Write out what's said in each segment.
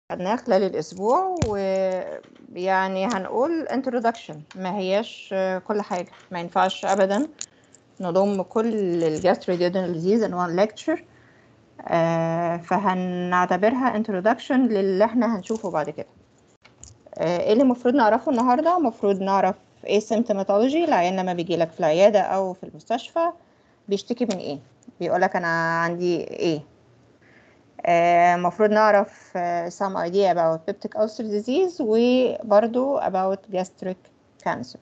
خدناها خلال الأسبوع ويعني هنقول introduction ما هياش آه، كل حاجة ما ينفعش أبدا نضم كل الجاستروجينال ديزيز in one lecture آه، فهنعتبرها introduction للي احنا هنشوفه بعد كده آه، ايه اللي المفروض نعرفه النهارده المفروض نعرف ايه symptomatology العيان لما بيجي لك في العيادة أو في المستشفى بيشتكي من ايه بيقولك أنا عندي ايه المفروض نعرف آه، some idea about peptic ulcer disease وبرضو about gastric cancer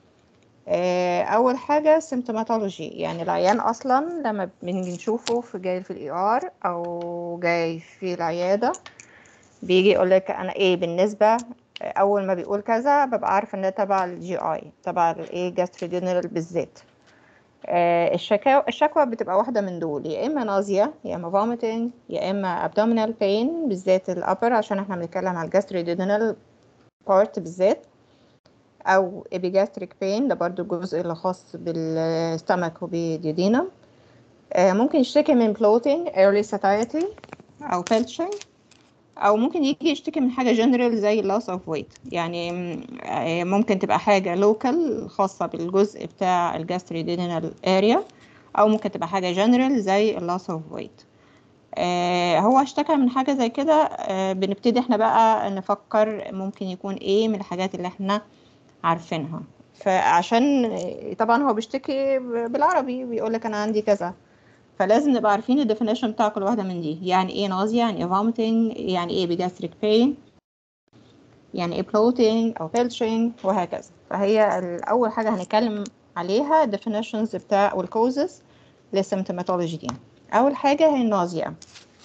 آه، أول حاجة symptomatology يعني العيان أصلا لما بنيجي نشوفه في جاي في الاي ار أو جاي في العيادة بيجي يقولك أنا ايه بالنسبة أول ما بيقول كذا ببقى عارفة إن ده تبع الجي اي تبع الايه جاستروجينرال بالذات آه، الشكاوى الشكوى بتبقى واحدة من دول يا إما نازيا يا إما vomiting يا إما abdominal pain بالذات الأبر عشان احنا بنتكلم على الجاستروجينال بارت بالذات أو epigastric pain ده برضو الجزء اللي خاص بالستمك وبالديودينم آه، ممكن يشتكي من bloating early satiety أو belching او ممكن يجي يشتكي من حاجه جنرال زي loss of weight يعني م- آه، ممكن تبقى حاجه local خاصه بالجزء بتاع الجاستريدينال اريا او ممكن تبقى حاجه جنرال زي loss of weight آه، هو اشتكى من حاجه زي كده آه، بنبتدي احنا بقى نفكر ممكن يكون ايه من الحاجات اللي احنا عارفينها فعشان آه، طبعا هو بيشتكي ب- بالعربي بيقول لك انا عندي كذا فلازم نبقى عارفين الديفينيشن بتاع كل واحدة من دي يعني ايه nausea يعني ايه vomiting يعني ايه gastric pain يعني ايه bloating او belching وهكذا فهي الأول حاجة هنتكلم عليها definitions بتاع والكوزز للسيمتوماتولوجي دي أول حاجة هي النازيا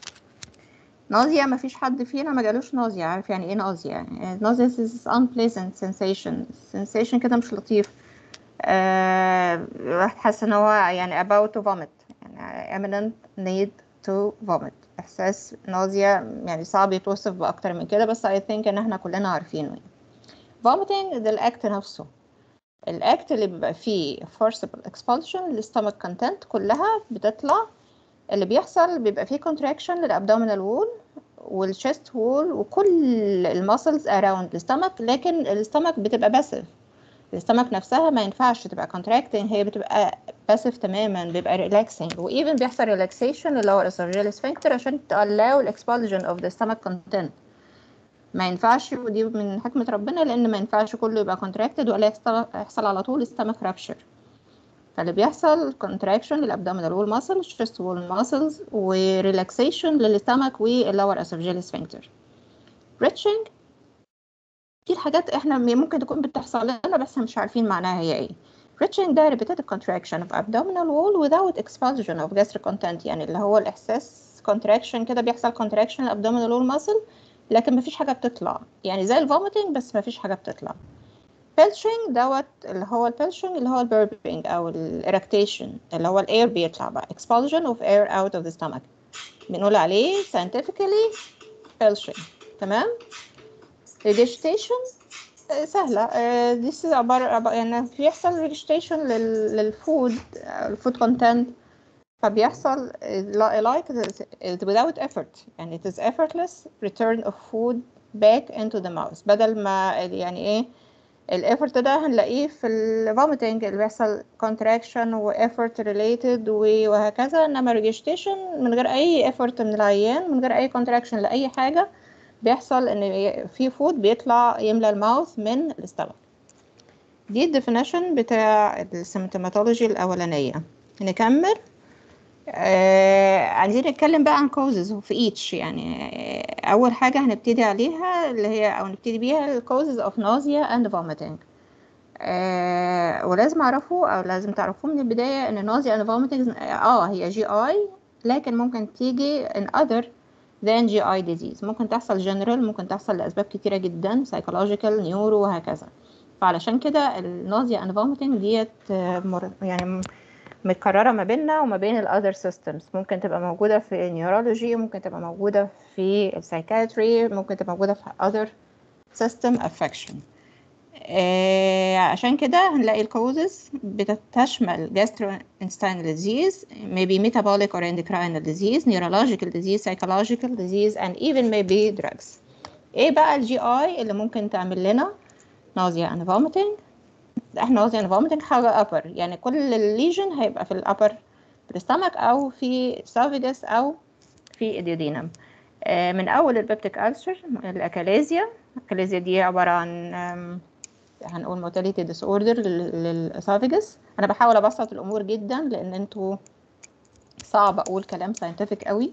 نازيا ما فيش حد فينا ما جالوش نازيا عارف يعني ايه نازيا نازيا is unpleasant sensation sensation كده مش لطيف آه، الواحد حاسس ان هو يعني about to vomit يعني imminent need to vomit احساس نازيا يعني صعب يتوصف باكتر من كده بس I think ان احنا كلنا عارفينه يعني. vomiting ده الاكت نفسه الاكت اللي بيبقى فيه forcible expulsion للستمك content كلها بتطلع اللي بيحصل بيبقى فيه contraction للابdominal wall والchest wall وكل المسلز around الستمك لكن الستمك بتبقى باسف الستمك نفسها ما ينفعش تبقى contracting هي بتبقى باسف تماما بيبقى relaxing وايفن بيحصل relaxation اللي هو الاسوفجيال sphincter عشان allow expulsion of the stomach content ما ينفعش ودي من حكمة ربنا لأن ما ينفعش كله يبقى contracted ولا يحصل, يحصل على طول stomach rupture فاللي بيحصل contraction للابdominal wall muscles chest wall muscles ورelaxation للستمك والlower esophageal sphincter retching دي الحاجات احنا ممكن تكون بتحصل لنا بس مش عارفين معناها هي ايه retching ده repetitive contraction of abdominal wall without expulsion of gastric content يعني اللي هو الإحساس contraction كده بيحصل contraction الابdominal wall muscle لكن مفيش حاجة بتطلع يعني زي الفوميتنج بس مفيش حاجة بتطلع belching دوت اللي هو البلشنج اللي هو البربنج أو الإركتيشن اللي هو الأير بيطلع بقى expulsion of air out of the stomach بنقول عليه scientifically belching تمام regurgitation آه، سهلة آه، this is عبارة عبارة- يعني بيحصل regurgitation لل- للفود الفود content فبيحصل آه، like it- without effort يعني it is effortless return of food back into the mouth بدل ما يعني ايه الافورت ده هنلاقيه في الفوميتنج اللي بيحصل contraction و effort related و- وهكذا انما regurgitation من غير اي effort من العيان من غير اي contraction لاي حاجة بيحصل ان في فود بيطلع يملى الماوث من الاستمك دي الديفينيشن بتاع السيمتوماتولوجي الاولانيه نكمل آه عايزين نتكلم بقى عن causes of each يعني آه اول حاجه هنبتدي عليها اللي هي او نبتدي بيها ال causes of nausea and vomiting آه ولازم اعرفه او لازم تعرفوه من البدايه ان nausea and vomiting اه هي جي اي لكن ممكن تيجي in other than GI disease ممكن تحصل general ممكن تحصل لأسباب كتيرة جدا psychological neuro وهكذا فعلشان كده النازيا and vomiting ديت آه، مر- يعني م- متكررة ما بيننا وما بين ال other systems ممكن تبقى موجودة في neurology ممكن تبقى موجودة في psychiatry ممكن تبقى موجودة في other system affection آه عشان كده هنلاقي الكوزز بتشمل gastrointestinal disease maybe metabolic or endocrine disease neurological disease psychological disease and even maybe drugs ايه بقى الجي اي اللي ممكن تعمل لنا nausea and vomiting احنا nausea and vomiting حاجة upper يعني كل الليجن هيبقى في الابر في الستمك او في esophagus او في الديودينم آه، من اول البيبتيك ألسر الاكاليزيا الاكاليزيا دي عبارة عن آم، هنقول موتاليتي ديس اوردر للاسوفيجس انا بحاول ابسط الامور جدا لان انتوا صعب اقول كلام ساينتفك قوي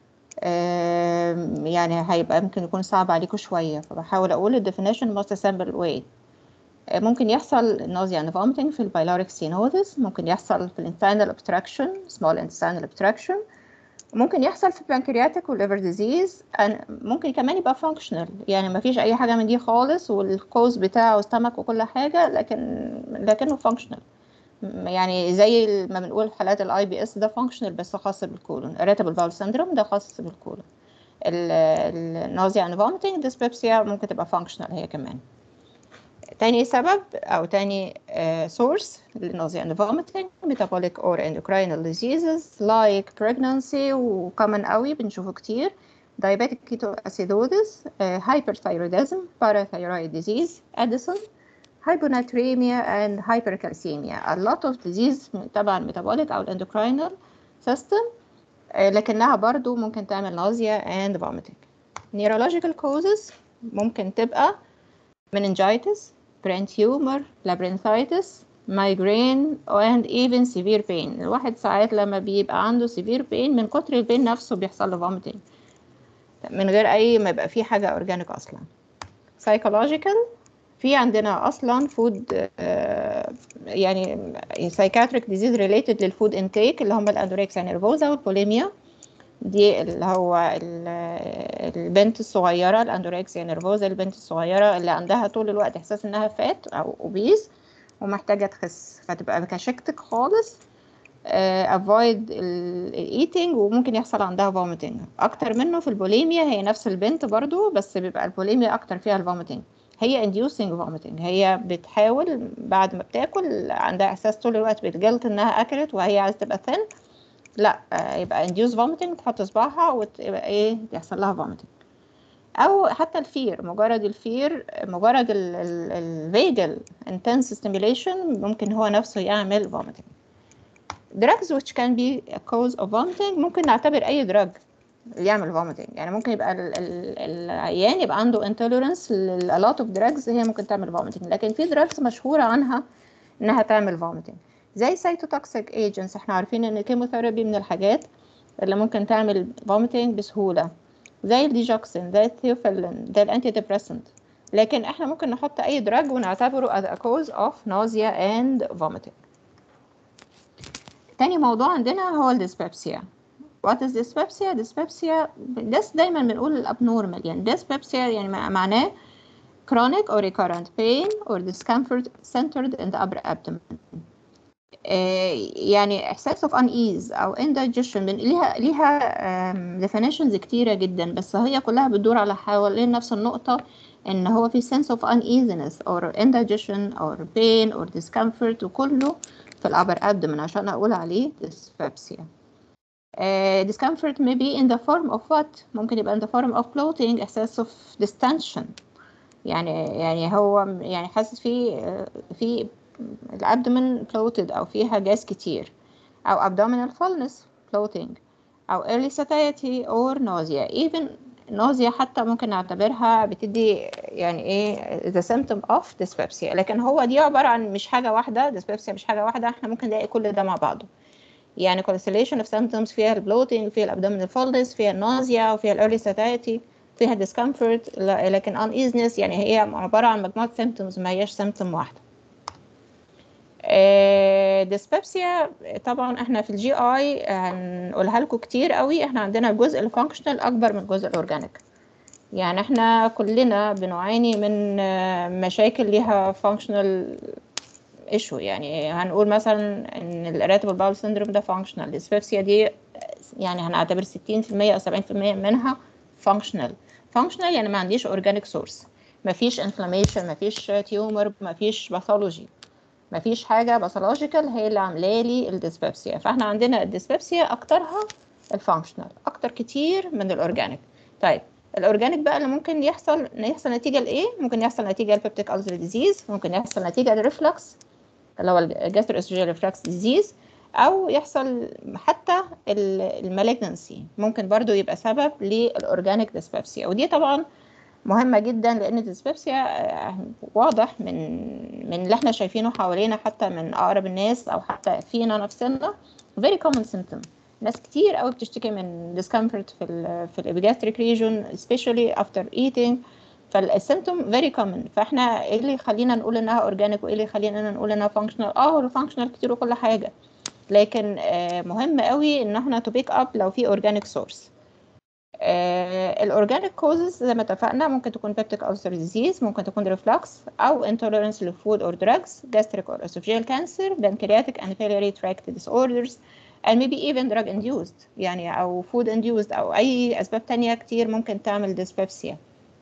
آم، يعني هيبقى ممكن يكون صعب عليكم شويه فبحاول اقول الديفينيشن most simple way آه، ممكن يحصل nausea and vomiting في البايلوريك سينوزس ممكن يحصل في الانتستينال obstruction small intestinal obstruction ممكن يحصل في البنكرياتيك والليفر ديزيز ممكن كمان يبقى فانكشنال يعني ما فيش اي حاجه من دي خالص والكوز بتاعه ستمك وكل حاجه لكن لكنه فانكشنال يعني زي ما بنقول حالات الاي بي اس ده فانكشنال بس خاص بالكولون irritable bowel syndrome ده خاص بالكولون النوزيا اند vomiting dyspepsia ممكن تبقى فانكشنال هي كمان تاني سبب او تاني سورس للنوزيا and vomiting metabolic or endocrine diseases like pregnancy وكمان قوي بنشوفه كتير diabetic ketoacidosis uh, hyperthyroidism parathyroid disease Addison hyponatremia and hypercalcemia a lot of disease تبع metabolic او endocrine system uh, لكنها برضو ممكن تعمل nausea and vomiting neurological causes ممكن تبقى meningitis brain tumor labyrinthitis migraine and even severe pain الواحد ساعات لما بيبقى عنده severe pain من كتر البين نفسه بيحصل له vomiting من غير اي ما يبقى فيه حاجه اورجانيك اصلا psychological في عندنا اصلا فود يعني psychiatric disease related للفود intake اللي هم الاندوركسيا نيرفوزا والبوليميا دي اللي هو ال- البنت الصغيرة الأندوركسيا نيرفوزا البنت الصغيرة اللي عندها طول الوقت إحساس إنها فات أو أوبيز ومحتاجة تخس فتبقى كشكتك خالص آه، avoid الايتنج وممكن يحصل عندها vomiting أكتر منه في البوليميا هي نفس البنت برضو بس بيبقى البوليميا أكتر فيها الفوميتنج هي inducing vomiting هي بتحاول بعد ما بتاكل عندها إحساس طول الوقت بالجلط إنها أكلت وهي عايزة تبقى thin لا آه، يبقى induce vomiting تحط صباعها وتبقى ايه يحصل لها vomiting او حتى الفير مجرد الفير مجرد الفيجل intense stimulation ممكن هو نفسه يعمل vomiting drugs which can be a cause of vomiting ممكن نعتبر اي drug يعمل vomiting يعني ممكن يبقى ال- ال- العيان يبقى عنده intolerance ل a lot of drugs هي ممكن تعمل vomiting لكن في drugs مشهورة عنها انها تعمل vomiting زي cytotoxic agents احنا عارفين ان الكيموثيرابي من الحاجات اللي ممكن تعمل vomiting بسهولة زي الديجوكسين زي الثيوفيلين زي الانتي ديبريسنت لكن احنا ممكن نحط اي دراج ونعتبره as a cause of nausea and vomiting تاني موضوع عندنا هو الديسبيبسيا what is dyspepsia dyspepsia ديس دايما بنقول الابنورمال يعني dyspepsia يعني مع- معناه chronic or recurrent pain or discomfort centered in the upper abdomen آه، يعني احساس of unease او indigestion من ليها ليها آم، definitions كتيره جدا بس هي كلها بتدور على حوالين نفس النقطه ان هو في sense of uneasiness or indigestion or pain or discomfort وكله في الابر abdomen عشان اقول عليه dyspepsia آه، discomfort may be in the form of what ممكن يبقى in the form of bloating احساس of distension يعني يعني هو يعني حاسس في في الابدومن bloated او فيها جاز كتير او abdominal fullness bloating او early satiety or nausea even nausea حتى ممكن نعتبرها بتدي يعني ايه the symptom of dyspepsia لكن هو دي عبارة عن مش حاجة واحدة dyspepsia مش حاجة واحدة احنا ممكن نلاقي كل ده مع بعضه يعني constellation of symptoms فيها البلوتينج فيها الابدومينال fullness فيها النوزيا وفيها الايرلي satiety فيها discomfort ل- لكن uneasiness يعني هي عبارة عن مجموعة symptoms ما هياش symptom واحدة ديسبيبسيا طبعا احنا في الجي اي هنقولها لكم كتير قوي احنا عندنا الجزء الفانكشنال اكبر من الجزء الاورجانيك يعني احنا كلنا بنعاني من آه، مشاكل ليها فانكشنال ايشو يعني هنقول مثلا ان الاريتابل باول سيندروم ده فانكشنال ديسبيبسيا دي يعني هنعتبر 60% او 70% منها فانكشنال فانكشنال يعني ما عنديش اورجانيك سورس مفيش انفلاميشن مفيش تيومر مفيش باثولوجي مفيش حاجه باثولوجيكال هي اللي عامله لي الديسبيبسيا فاحنا عندنا الديسبيبسيا اكترها الفانكشنال اكتر كتير من الاورجانيك طيب الاورجانيك بقى اللي ممكن يحصل يحصل نتيجه لايه ممكن يحصل نتيجه لبيبتيك ألسر ديزيز ممكن يحصل نتيجه للريفلكس اللي هو الجاسترو اسوجيال ريفلكس ديزيز او يحصل حتى المالجنسي ممكن برضو يبقى سبب للاورجانيك ديسبيبسيا ودي طبعا مهمه جدا لان الديسبيبسيا واضح من من اللي احنا شايفينه حوالينا حتى من اقرب الناس او حتى فينا نفسنا very common symptom ناس كتير قوي بتشتكي من discomfort في ال في الابيجاستريك region especially after eating فالسيمتوم فيري كومن فاحنا ايه اللي يخلينا نقول انها اورجانيك وايه اللي يخلينا نقول انها فانكشنال اه هو الفانكشنال كتير وكل حاجه لكن آه مهم قوي ان احنا تو بيك اب لو في اورجانيك سورس الاورجانيك كوزز زي ما اتفقنا ممكن تكون بيبتيك ألسر ديزيز ممكن تكون ريفلكس او intolerance لفود اور drugs gastric or esophageal cancer pancreatic and biliary tract disorders and maybe even drug induced يعني او food induced او اي اسباب تانية كتير ممكن تعمل dyspepsia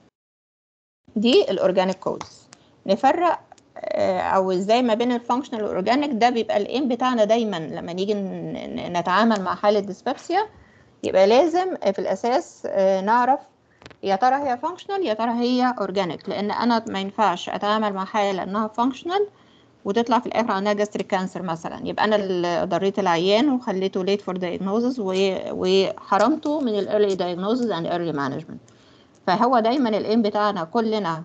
دي الاورجانيك كوز نفرق او ازاي ما بين الفانكشنال والاورجانيك ده بيبقى الايم بتاعنا دايما لما نيجي نتعامل مع حاله ديسبيبسيا يبقى لازم في الاساس نعرف يا ترى هي فانكشنال يا ترى هي اورجانيك لان انا ما ينفعش اتعامل مع حاله انها فانكشنال وتطلع في الاخر عندها جاستريك كانسر مثلا يبقى انا اللي ضريت العيان وخليته ليت فور دايجنوزز وحرمته من الايرلي دايجنوزز اند ايرلي مانجمنت فهو دايما الايم بتاعنا كلنا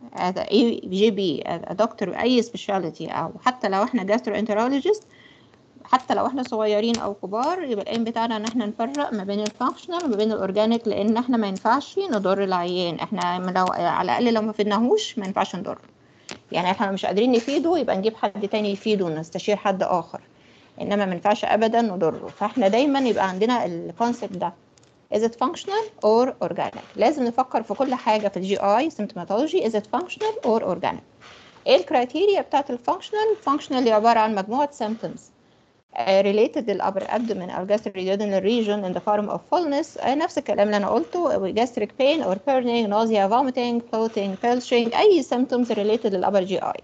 اي جي بي دكتور اي سبيشاليتي او حتى لو احنا جاسترو انترولوجيست حتى لو احنا صغيرين او كبار يبقى الايم بتاعنا ان احنا نفرق ما بين الفانكشنال وما بين الاورجانيك لان احنا ما ينفعش نضر العيان احنا لو على الاقل لو ما فدناهوش ما ينفعش نضره يعني احنا مش قادرين نفيده يبقى نجيب حد تاني يفيده ونستشير حد اخر انما ما ينفعش ابدا نضره فاحنا دايما يبقى عندنا الكونسيبت ده is it functional or organic لازم نفكر في كل حاجة في الجي اي symptomatology is it functional or organic ايه الكرايتيريا بتاعت الفانكشنال فانكشنال اللي عبارة عن مجموعة symptoms uh, related للأبر abdomen أو gastroduodenal region in the form of fullness uh, نفس الكلام اللي أنا قلته gastric pain or burning nausea vomiting bloating belching أي symptoms related للأبر جي اي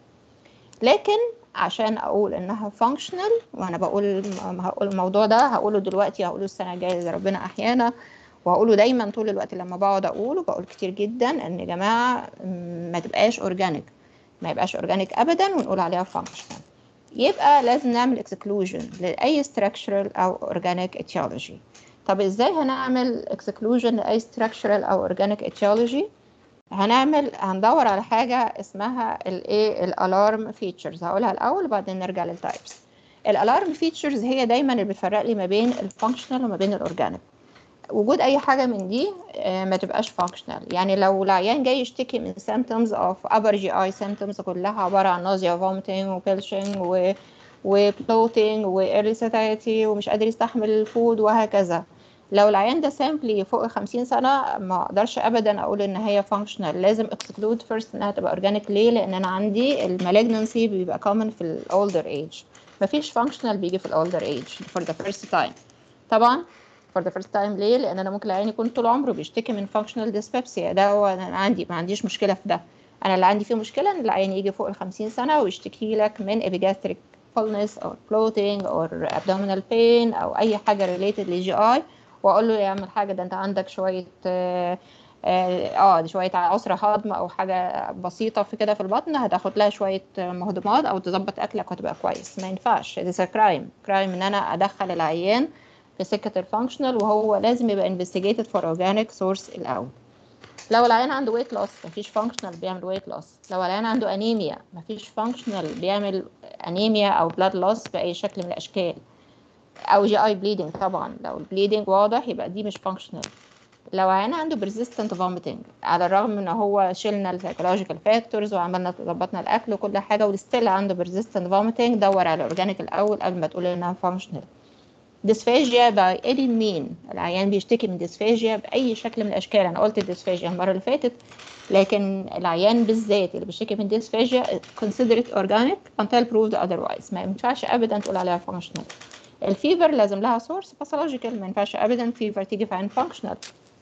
لكن عشان اقول انها فانكشنال وانا بقول هقول الموضوع ده هقوله دلوقتي هقوله السنه الجايه اذا ربنا احيانا وهقوله دايما طول الوقت لما بقعد اقول وبقول كتير جدا ان يا جماعه ما تبقاش اورجانيك ما يبقاش اورجانيك ابدا ونقول عليها فانكشنال يبقى لازم نعمل اكسكلوجن لاي structural او اورجانيك etiology طب ازاي هنعمل اكسكلوجن لاي structural او اورجانيك etiology هنعمل هندور على حاجة اسمها الايه الالارم فيتشرز هقولها الاول وبعدين نرجع للتايبس الالارم فيتشرز هي دايما اللي بتفرق لي ما بين الفانكشنال وما بين الاورجانيك وجود اي حاجه من دي ما تبقاش فانكشنال يعني لو العيان جاي يشتكي من symptoms of upper GI symptoms كلها عباره عن nausea vomiting وبيلشنج و وبلوتينج وايرلي ساتايتي ومش قادر يستحمل الفود وهكذا لو العيان ده سامبلي فوق 50 سنه ما اقدرش ابدا اقول ان هي فانكشنال لازم اكسكلود فيرست انها تبقى اورجانيك ليه لان انا عندي المالجنسي بيبقى كومن في الاولدر ايج مفيش فانكشنال بيجي في الاولدر ايج فور ذا فيرست تايم طبعا فور ذا فيرست تايم ليه لان انا ممكن العيان يكون طول عمره بيشتكي من فانكشنال ديسبيبسيا ده هو انا عندي ما عنديش مشكله في ده انا اللي عندي فيه مشكله ان العيان يجي فوق ال 50 سنه ويشتكي لك من epigastric fullness or bloating or abdominal pain او اي حاجه related للجي اي واقول له يعمل حاجه ده انت عندك شويه اه, آه شويه عسر هضم او حاجه بسيطه في كده في البطن هتاخد لها شويه مهضمات او تظبط اكلك وهتبقى كويس ما ينفعش ده كرايم كرايم ان انا ادخل العيان في سكه الفانكشنال وهو لازم يبقى انفستيجيتد فور اورجانيك سورس الاول لو العيان عنده ويت لوس مفيش فانكشنال بيعمل ويت لوس لو العيان عنده انيميا مفيش فانكشنال بيعمل انيميا او بلاد لوس باي شكل من الاشكال او جي اي بليدنج طبعا لو البليدنج واضح يبقى دي مش فانكشنال لو عيان عنده persistent vomiting على الرغم ان هو شلنا السايكولوجيكال فاكتورز وعملنا ظبطنا الاكل وكل حاجه وستيل عنده persistent vomiting دور على الاورجانيك الاول قبل ما تقول انها فانكشنال ديسفاجيا باي اي مين العيان بيشتكي من ديسفاجيا باي شكل من الاشكال انا قلت الديسفاجيا المره اللي فاتت لكن العيان بالذات اللي بيشتكي من ديسفاجيا consider it organic until proved otherwise ما ينفعش ابدا تقول عليها functional الفيفر لازم لها سورس باثولوجيكال ما ينفعش ابدا فيفر تيجي في عين فانكشنال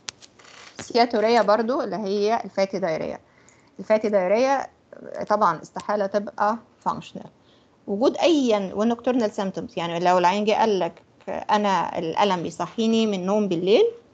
سياتوريا برضو اللي هي الفاتي دايريا الفاتي دايريا طبعا استحاله تبقى فانكشنال وجود اي ونكتورنال سيمتومز يعني لو العين جه قال لك انا الالم بيصحيني من النوم بالليل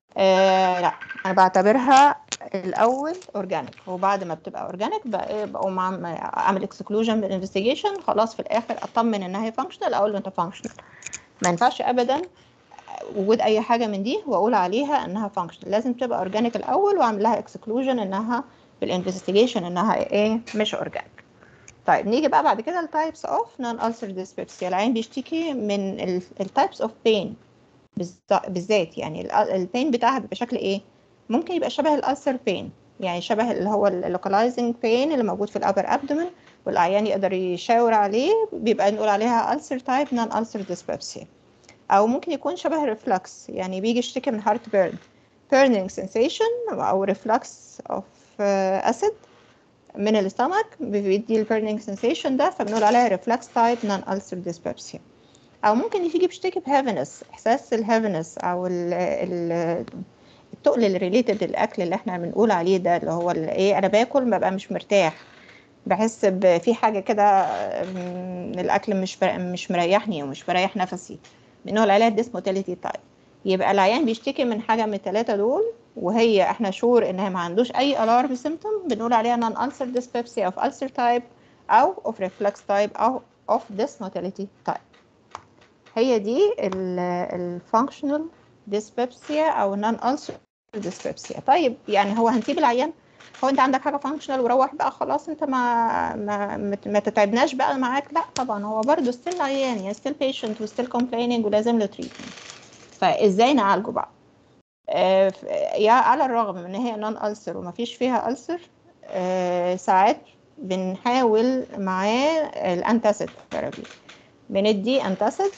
آه لا انا بعتبرها الاول اورجانيك وبعد ما بتبقى اورجانيك بقوم عم- اعمل اكسكلوجن بالانفستيجيشن خلاص في الاخر اطمن انها هي فانكشنال اقول له انت فانكشنال ما ينفعش ابدا وجود اي حاجه من دي واقول عليها انها فانكشنال لازم تبقى اورجانيك الاول واعمل لها اكسكلوجن انها بالانفستيجيشن انها ايه مش اورجانيك طيب نيجي بقى بعد كده التايبس اوف نون ulcer dyspepsia العين بيشتكي من التايبس اوف بين بالذات يعني البين بتاعها بيبقى شكل ايه ممكن يبقى شبه الالسر بين يعني شبه اللي هو اللوكالايزنج بين اللي موجود في الابر ابدومن والعيان يقدر يشاور عليه بيبقى نقول عليها ulcer type non ulcer dyspepsia او ممكن يكون شبه الريفلكس يعني بيجي يشتكي من heart burn burning sensation او reflux of uh, acid من الاستمك بيدي البيرنينج سensation ده فبنقول عليها reflex type non ulcer dyspepsia او ممكن يجي بيشتكي بهافنس احساس الهافنس او ال ال التقل اللي ريليتد الاكل اللي احنا بنقول عليه ده اللي هو ال- ايه انا باكل ببقى مش مرتاح بحس ب- في حاجه كده أم، الاكل مش بر- مش مريحني ومش مريح نفسي بنقول عليها ديسموتيليتي تايب يبقى العيان بيشتكي من حاجه من الثلاثه دول وهي احنا شور انها ما عندوش اي الارم سيمتوم بنقول عليها نون ulcer dyspepsia of ulcer type او of reflex type او of dysmotility type هي دي الفانكشنال ديسبيبسيا او نون ulcer ديسبيبسيا طيب يعني هو هنسيب العيان هو انت عندك حاجه فانكشنال وروح بقى خلاص انت ما ما ما- ما تتعبناش بقى معاك لا طبعا هو برضه ستيل عيان يعني ستيل بيشنت وستيل كومبليننج ولازم له تريتمنت فازاي نعالجه بقى آه، ف- يا على الرغم من ان هي نون ألسر وما فيش فيها ألسر آه، ساعات بنحاول معاه الانتاسيد ثيرابي بندي انتاسيد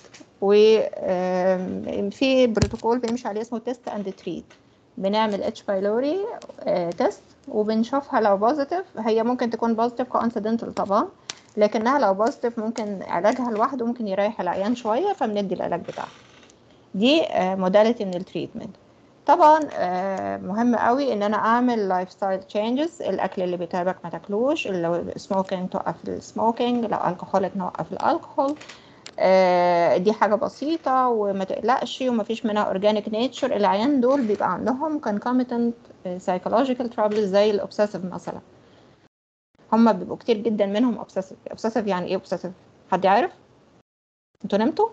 وفي بروتوكول بنمشي عليه اسمه تيست اند تريت بنعمل اتش بايلوري تيست وبنشوفها لو بوزيتيف هي ممكن تكون بوزيتيف كونسيدنتال طبعا لكنها لو بوزيتيف ممكن علاجها لوحده ممكن يريح العيان شويه فبندي العلاج بتاعها دي موداليتي من التريتمنت طبعا آه، مهم قوي ان انا اعمل لايف ستايل تشينجز الاكل اللي بيتعبك ما تاكلوش لو سموكينج توقف السموكينج لو الكحولك نوقف الكحول آه، دي حاجه بسيطه وما تقلقش وما فيش منها اورجانيك نيتشر العيان دول بيبقى عندهم concomitant psychological troubles زي الاوبسيسيف مثلا هم بيبقوا كتير جدا منهم اوبسيسيف اوبسيسيف يعني ايه اوبسيسيف حد يعرف انتوا نمتوا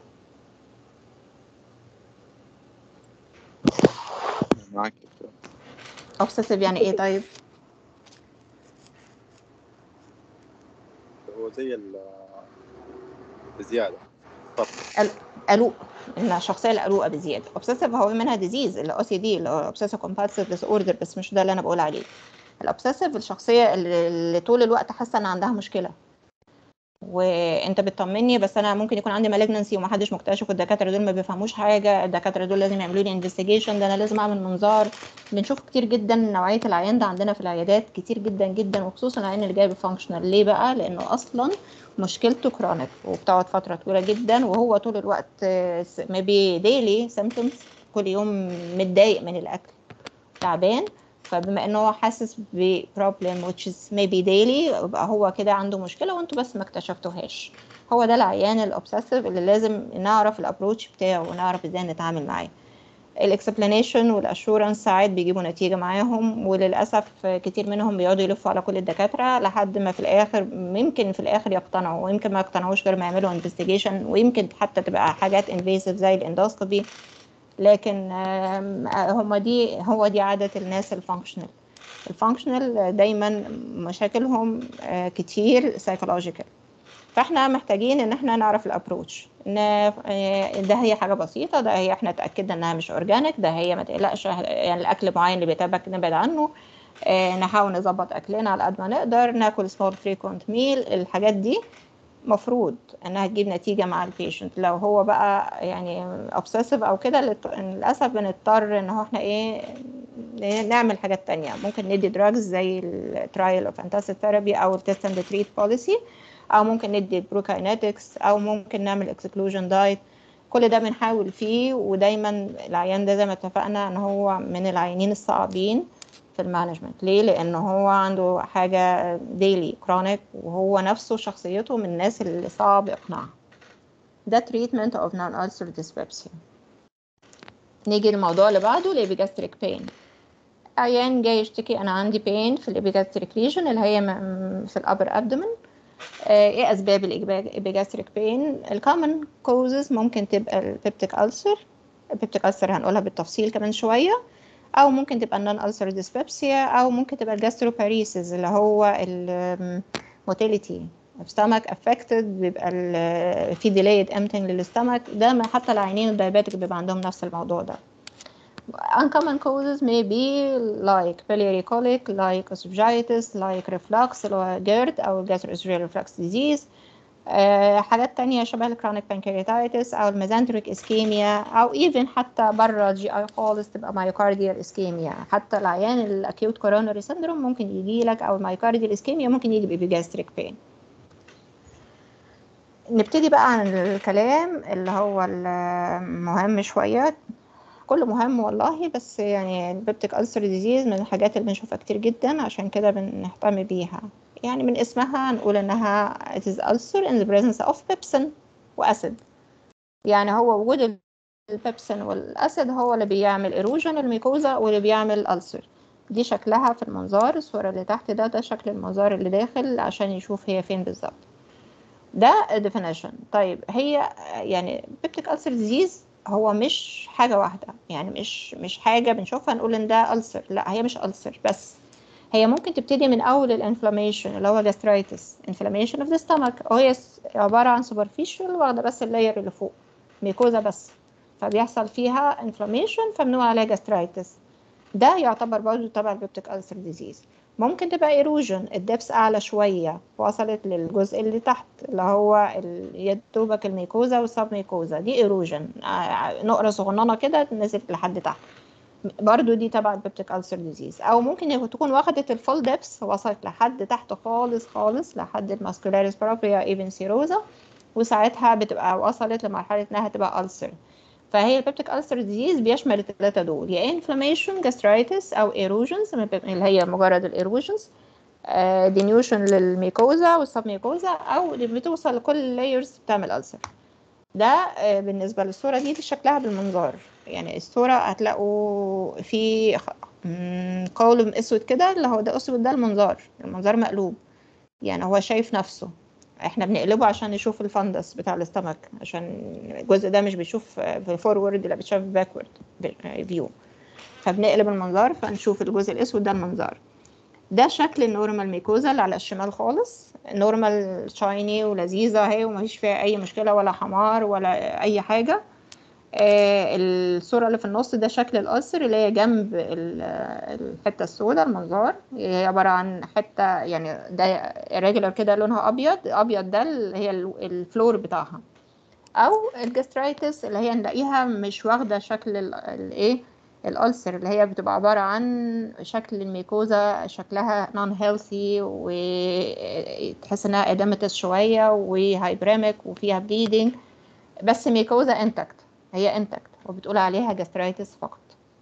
معاك دكتور اوبسيسيف يعني ايه طيب هو زي ال بزيادة قلوق ان الشخصيه القلوقه بزياده اوبسيسيف هو منها ديزيز اللي او سي دي اللي هو اوبسيسيف كومبالسيف ديس اوردر بس مش ده اللي انا بقول عليه الاوبسيسيف الشخصيه اللي اللي طول الوقت حاسه ان عندها مشكله وانت بتطمني بس انا ممكن يكون عندي مالجنسي ومحدش مكتشف والدكاتره دول ما بيفهموش حاجه الدكاتره دول لازم يعملوا لي انفستيجيشن ده انا لازم اعمل منظار بنشوف كتير جدا نوعيه العيان ده عندنا في العيادات كتير جدا جدا وخصوصا العيان اللي جاي بفانكشنال ليه بقى لانه اصلا مشكلته كرونيك وبتقعد فتره طويله جدا وهو طول الوقت ميبي ديلي سيمتومز كل يوم متضايق من الاكل تعبان فبما ان هو حاسس ببروبلم which is maybe daily يبقى هو كده عنده مشكله وانتوا بس ما اكتشفتوهاش هو ده العيان الاوبسيسيف اللي لازم نعرف الابروتش بتاعه ونعرف ازاي نتعامل معاه الاكسبلانيشن والاشورنس ساعات بيجيبوا نتيجه معاهم وللاسف كتير منهم بيقعدوا يلفوا على كل الدكاتره لحد ما في الاخر ممكن في الاخر يقتنعوا ويمكن ما يقتنعوش غير ما يعملوا انفستيجيشن ويمكن حتى تبقى حاجات انفيسيف زي الاندوسكوبي لكن هم دي هو دي عادة الناس الفانكشنال الفانكشنال دايما مشاكلهم كتير سايكولوجيكال فاحنا محتاجين ان احنا نعرف الابروتش ان ده هي حاجه بسيطه ده هي احنا اتاكدنا انها مش اورجانيك ده هي ما تقلقش يعني الاكل معين اللي بيتعبك نبعد عنه نحاول نظبط اكلنا على قد ما نقدر ناكل سمول فريكونت ميل الحاجات دي مفروض انها تجيب نتيجه مع البيشنت لو هو بقى يعني اوبسيسيف او كده للاسف بنضطر ان هو احنا ايه نعمل حاجات تانية ممكن ندي دراجز زي الترايل اوف انتاسيد ثيرابي او التست اند تريت بوليسي او ممكن ندي بروكاينetics او ممكن نعمل اكسكلوجن دايت كل ده بنحاول فيه ودايما العيان ده زي ما اتفقنا ان هو من العيانين الصعبين في المانجمنت ليه لان هو عنده حاجه ديلي كرونيك وهو نفسه شخصيته من الناس اللي صعب اقناعها ده treatment of non-ulcer dyspepsia نيجي للموضوع اللي بعده الابيجاستريك بين عيان جاي يشتكي انا عندي بين في الابيجاستريك ريجن اللي هي م- في الابر ابدومن ايه اسباب الابيجاستريك بين الكومن كوزز ممكن تبقى البيبتيك ألسر البيبتيك ألسر هنقولها بالتفصيل كمان شويه او ممكن تبقى النون ألسر ديسبيبسيا او ممكن تبقى الجاستروباريسيس اللي هو الموتيليتي stomach affected بيبقى ال- في delayed emptying للستمك ده ما حتى العينين الدايابيتك بيبقى عندهم نفس الموضوع ده uncommon causes may be like biliary colic, like esophagitis, like reflux اللي هو GERD أو gastroesophageal reflux disease آه، حاجات تانية شبه الكرونيك pancreatitis أو الميزانتريك اسكيميا أو even حتى بره جي اي خالص تبقى مايوكارديال اسكيميا حتى العيان الأكيوت كوروناري سندروم ممكن يجي لك أو المايوكارديال اسكيميا ممكن يجي بإبيجاستريك بين نبتدي بقى عن الكلام اللي هو المهم شوية كله مهم والله بس يعني البيبتيك ألسر ديزيز من الحاجات اللي بنشوفها كتير جدا عشان كده بنهتم بيها يعني من اسمها نقول انها it is ulcer in the presence of pepsin واسيد يعني هو وجود البيبسين والاسيد هو اللي بيعمل ايروجن الميكوزا واللي بيعمل ألسر دي شكلها في المنظار الصورة اللي تحت ده ده شكل المنظار اللي داخل عشان يشوف هي فين بالظبط ده definition طيب هي يعني بيبتيك ألسر ديزيز هو مش حاجة واحدة يعني مش مش حاجة بنشوفها نقول ان ده ألسر لا هي مش ألسر بس هي ممكن تبتدي من اول الانفلاميشن اللي هو gastritis inflammation of the stomach وهي س- عبارة عن superficial واخدة بس اللاير اللي فوق ميكوزا بس فبيحصل فيها inflammation فبنقول عليها gastritis ده يعتبر برضه تبع البيبتيك ألسر ديزيز ممكن تبقى ايروجن الدبس اعلى شويه وصلت للجزء اللي تحت اللي هو ال- يا دوبك الميكوزا والسب ميكوزا دي ايروجن نقره صغننه كده نزلت لحد تحت برضو دي تبع البيبتيك ألسر ديزيز او ممكن يكون- تكون واخدت الفول ديبس وصلت لحد تحت خالص خالص لحد الماسكولاريس بروبريا ايفن سيروزا وساعتها بتبقى وصلت لمرحله انها تبقى ألسر فهي البيبتيك ألسر ديزيز بيشمل الثلاثه دول يا انفلاميشن جاسترايتس او ايروجنز اللي هي مجرد الايروجنز دينيوشن للميكوزا والسب ميكوزا او اللي بتوصل لكل اللايرز بتعمل ألسر ده آه، بالنسبة للصورة دي, دي شكلها بالمنظار يعني الصورة هتلاقوا في قولم اسود كده اللي هو ده اسود ده المنظار المنظار مقلوب يعني هو شايف نفسه احنا بنقلبه عشان نشوف الفندس بتاع الاستمك عشان الجزء ده مش بيشوف في فورورد لا بيشوف باكورد فيو فبنقلب المنظار فنشوف الجزء الاسود ده المنظار ده شكل النورمال ميكوزا اللي على الشمال خالص نورمال شايني ولذيذة اهي ومفيش فيها أي مشكلة ولا حمار ولا أي حاجة آه الصورة اللي في النص ده شكل الألسر اللي هي جنب ال- الحتة السوداء المنظار هي عبارة عن حتة يعني ده ريجولار كده لونها أبيض أبيض ده اللي هي ال- الفلور بتاعها أو الجاسترايتس اللي هي نلاقيها مش واخدة شكل ال- الإيه الألسر اللي هي بتبقى عبارة عن شكل الميكوزا شكلها نون هيلثي وتحس انها ادامتس شوية وهايبراميك وفيها بليدنج بس ميكوزا انتكت هي انتكت وبتقول عليها جاسترايتس فقط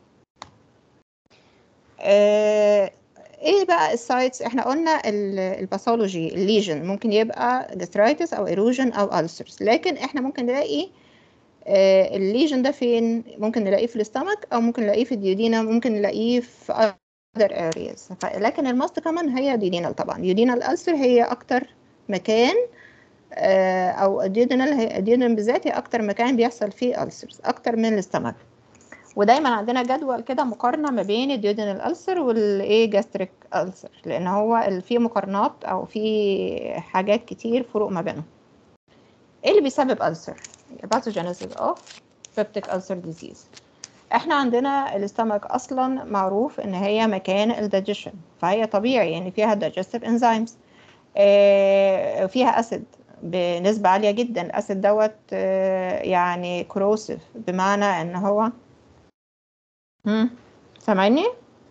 آه، ايه بقى السايتس احنا قلنا ال- الباثولوجي الليجن ممكن يبقى جاسترايتس او ايروجن او ألسرز لكن احنا ممكن نلاقي آه، الليجن ده فين ممكن نلاقيه في الاستمك او ممكن نلاقيه في الديودينا ممكن نلاقيه في other areas ف- لكن الماست كمان هي ديودينال طبعا ديودينال ألسر هي اكتر مكان آه، او الديودينال هي الديودينال بالذات هي اكتر مكان بيحصل فيه ألسرز اكتر من الاستمك ودايما عندنا جدول كده مقارنه ما بين الديودينال ألسر والايه جاستريك ألسر لان هو ال- في مقارنات او في حاجات كتير فروق ما بينهم ايه اللي بيسبب ألسر pathogenesis of peptic ulcer disease احنا عندنا الاستمك اصلا معروف ان هي مكان الدايجيشن فهي طبيعي يعني فيها digestive enzymes آه، فيها اسيد بنسبة عالية جدا الاسيد دوت آه، يعني كروسيف بمعنى ان هو مم، سامعني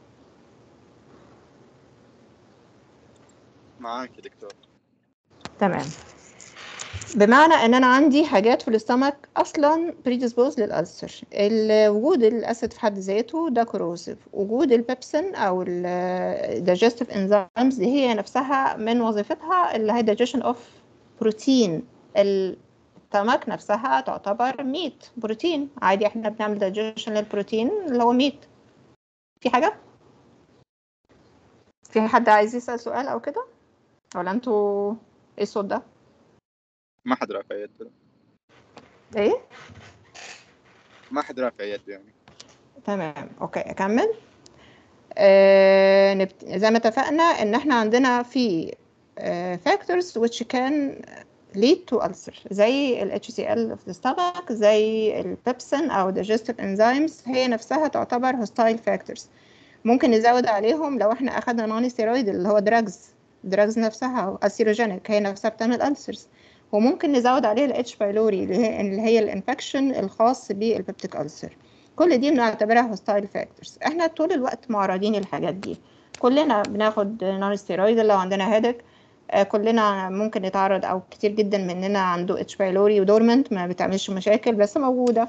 معاك يا دكتور تمام بمعنى ان انا عندي حاجات في الاستمك اصلا بريديسبوز للالسر ال- وجود الاسيد في حد ذاته ده كروسيف وجود البيبسين او الدايجستيف انزيمز دي هي نفسها من وظيفتها اللي هي digestion اوف بروتين السمك نفسها تعتبر ميت بروتين عادي احنا بنعمل دايجيشن للبروتين اللي هو ميت في حاجة؟ في حد عايز يسأل سؤال أو كده؟ ولا انتوا ايه الصوت ده؟ ما حد رافع يده ايه؟ ما حد رافع يده يعني تمام اوكي اكمل آه نبت... زي ما اتفقنا ان احنا عندنا في آه factors which can lead to ulcer زي ال HCl of the stomach زي البيبسين او digestive enzymes هي نفسها تعتبر hostile factors ممكن نزود عليهم لو احنا اخدنا نون ستيرويد اللي هو دراجز دراجز نفسها اسيروجينيك هي نفسها بتعمل ulcers وممكن نزود عليها الاتش بايلوري اللي هي اللي هي الانفكشن الخاص بالبيبتيك ألسر كل دي بنعتبرها هوستايل فاكتورز احنا طول الوقت معرضين للحاجات دي كلنا بناخد نون ستيرويد لو عندنا هيدك آه كلنا ممكن نتعرض او كتير جدا مننا عنده اتش بايلوري ودورمنت ما بتعملش مشاكل بس موجوده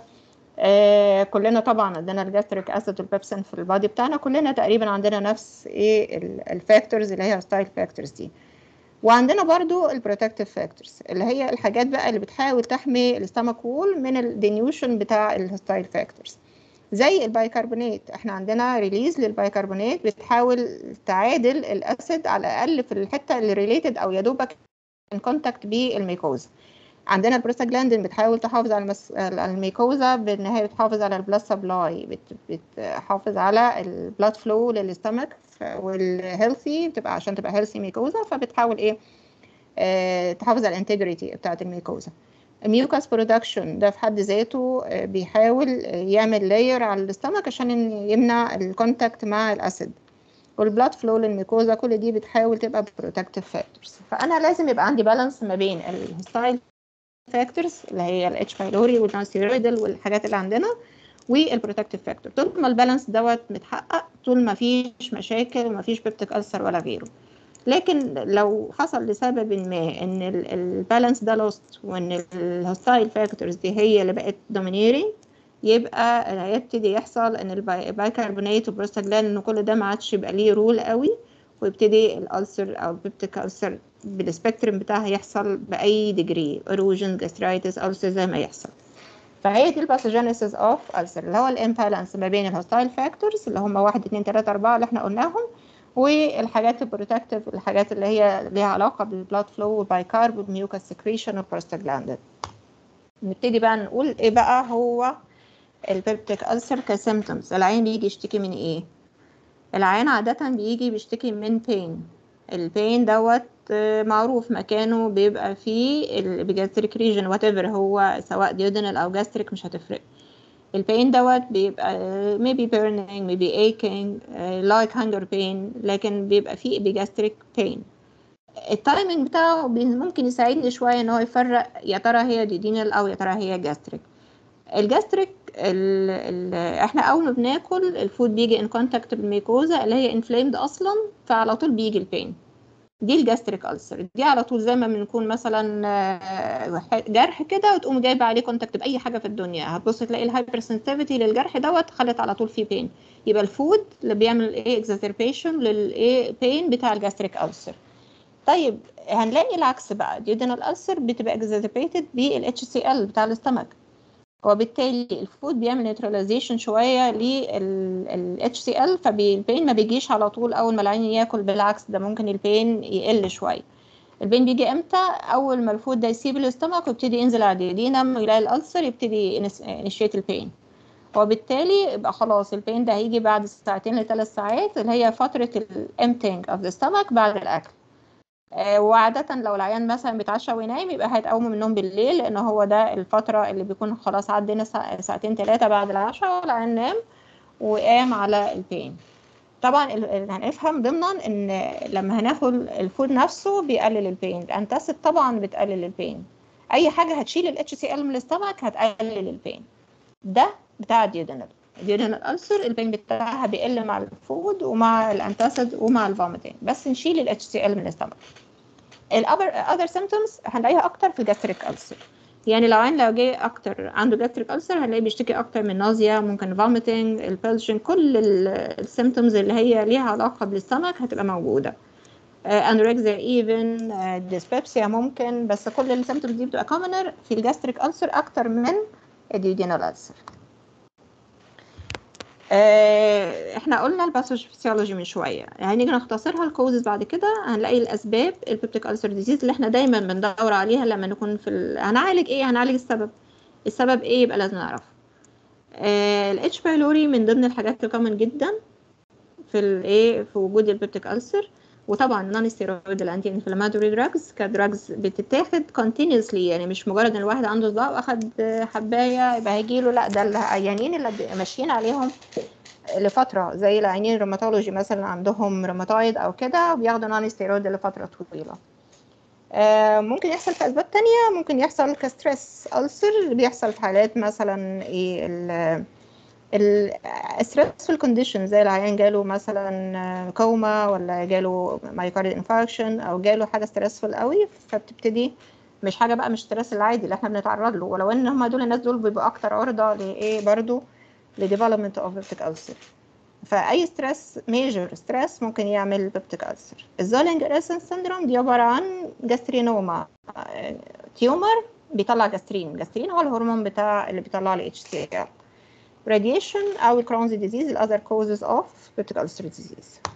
آه كلنا طبعا عندنا الجاستريك اسيد والبيبسين في البادي بتاعنا كلنا تقريبا عندنا نفس ايه الفاكتورز اللي هي هوستايل فاكتورز دي وعندنا برضو البروتكتيف فاكتورز اللي هي الحاجات بقى اللي بتحاول تحمي الاستامك وول من الدينيوشن بتاع الهوستايل فاكتورز زي البايكربونات احنا عندنا ريليز للبايكربونات بتحاول تعادل الاسيد على الاقل في الحته اللي ريليتد او يا دوبك ان كونتاكت بالميكوزا عندنا البروستاجلاندين بتحاول تحافظ على المس... الميكوزا بان هي بتحافظ على البلاد سبلاي بت... بتحافظ على البلاد فلو للاستمك والهيلثي بتبقى عشان تبقى هيلثي ميكوزا فبتحاول ايه آه تحافظ على الانتجريتي بتاعه الميكوزا الميوكاس برودكشن ده في حد ذاته آه بيحاول يعمل لاير على الاستمك عشان يمنع الكونتاكت مع الاسيد والبلاد فلو للميكوزا كل دي بتحاول تبقى بروتكتيف فاكتورز فانا لازم يبقى عندي بالانس ما بين الهستايل فاكتورز اللي هي الاتش بايلوري والنونستيرويدال والحاجات اللي عندنا والبروتكتيف فاكتور طول ما البالانس دوت متحقق طول ما فيش مشاكل وما فيش بيبتيك ألسر ولا غيره لكن لو حصل لسبب ما ان البالانس ده لوست وان الهوستايل فاكتورز دي هي اللي بقت دومينيرنج يبقى هيبتدي يحصل ان البايكربونات والبروستاجلاند ان كل ده ما عادش يبقى ليه رول قوي ويبتدي الالسر او البيبتيك ألسر بالسبيكترم بتاعها يحصل باي ديجري اروجن جاسترايتس ألسر زي ما يحصل فهي دي الباثوجينيسيس اوف ألسر اللي هو الامبالانس ما بين الهوستايل فاكتورز اللي هم 1 2 3 4 اللي احنا قلناهم والحاجات البروتكتيف الحاجات اللي هي ليها علاقه بالبلاد فلو والبايكارب والميوكاس سكريشن والبروستاجلاندين نبتدي بقى نقول ايه بقى هو البيبتيك ألسر كسيمتومز العين بيجي يشتكي من ايه العين عادة بيجي بيشتكي من بين البين دوت معروف مكانه بيبقى فيه البيجاستريك ريجن وات ايفر هو سواء ديودينال او جاستريك مش هتفرق البين دوت بيبقى maybe burning maybe aching uh, like hunger pain لكن بيبقى فيه epigastric pain التايمنج بتاعه ممكن يساعدني شويه ان هو يفرق يا ترى هي ديدينال او يا ترى هي جاستريك الجاستريك ال ال احنا اول ما بناكل الفود بيجي ان كونتاكت بالميكوزا اللي هي انفليمد اصلا فعلى طول بيجي البين دي الجاستريك ألسر دي على طول زي ما بنكون مثلا جرح كده وتقوم جايبه عليه كونتاكت باي حاجه في الدنيا هتبص تلاقي الهايبر سنسيتيفيتي للجرح دوت خلت على طول فيه بين يبقى الفود اللي بيعمل ايه اكزاتربيشن للايه بين بتاع الجاستريك ألسر طيب هنلاقي العكس بقى ديودينال ألسر بتبقى اكزاتربيتد بالاتش سي ال بتاع الاستمك وبالتالي الفود بيعمل نيوتراليزيشن شويه للاتش سي ال فالبين ما بيجيش على طول اول ما العين ياكل بالعكس ده ممكن البين يقل شويه البين بيجي امتى اول ما الفود ده يسيب الاستمك ويبتدي ينزل على الديودينم يلاقي الالسر يبتدي انيشيت البين وبالتالي يبقى خلاص البين ده هيجي بعد ساعتين لثلاث ساعات اللي هي فتره الامتنج اوف ذا ستمك بعد الاكل وعادة لو العيان مثلا بيتعشى وينام يبقى هيتقوموا من النوم بالليل لأن هو ده الفترة اللي بيكون خلاص عدينا ساعتين ثلاثة بعد العشاء والعيان نام وقام على البين طبعا هنفهم ضمنا ان لما هناكل الفود نفسه بيقلل البين الانتاسيد طبعا بتقلل البين اي حاجه هتشيل الاتش سي ال من الاستمك هتقلل البين ده بتاع الديودينال الديودينال ألسر البين بتاعها بيقل مع الفود ومع الانتاسيد ومع الفوميتين بس نشيل الاتش سي ال من الاستمك الاذر اذر سيمبتومز هنلاقيها اكتر في الجاستريك ألسر يعني لو عين لو جه اكتر عنده جاستريك ألسر هنلاقيه بيشتكي اكتر من نازيا ممكن فوميتنج البلشن كل السيمبتومز اللي هي ليها علاقه بالاستمك هتبقى موجوده انوركسيا ايفن ديسبيبسيا ممكن بس كل السيمتومز دي بتبقى كومنر في الجاستريك ألسر اكتر من الديودينال ألسر آه، احنا قلنا الباثوفيسيولوجي من شويه هنيجي نختصرها الكوزز بعد كده هنلاقي الاسباب البيبتيك ألسر ديزيز اللي احنا دايما بندور عليها لما نكون في ال... هنعالج ايه هنعالج السبب السبب ايه يبقى لازم نعرفه الاتش بايلوري من ضمن الحاجات الكومن جدا في الايه في وجود البيبتيك ألسر وطبعا نون ستيرويد الانتي انفلاماتوري دراجز كدراجز بتتاخد كونتينيوسلي يعني مش مجرد ان الواحد عنده صداع واخد حبايه يبقى هيجي له لا ده العيانين اللي ماشيين عليهم لفتره زي العيانين الروماتولوجي مثلا عندهم روماتويد او كده وبياخدوا نون ستيرويد لفتره طويله آه ممكن يحصل في اسباب تانية ممكن يحصل كستريس ألسر بيحصل في حالات مثلا ايه الستريسفul كونديشن زي العيان جاله مثلا كوما ولا جاله مايوكارد انفاركشن او جاله حاجه ستريسفul قوي فبتبتدي مش حاجه بقى مش ستريس العادي اللي احنا بنتعرض له ولو ان هم دول الناس دول بيبقوا اكتر عرضه لايه برضو لديفلوبمنت اوف بيبتيك ألسر فاي ستريس ميجر ستريس ممكن يعمل بيبتيك ألسر الزولينج ريسن سيندروم دي عباره عن جاسترينوما تيومر بيطلع جاسترين جاسترين هو الهرمون بتاع اللي بيطلع ال HCl radiation او الكرونز ديزيز ال other causes of peptic ulcer disease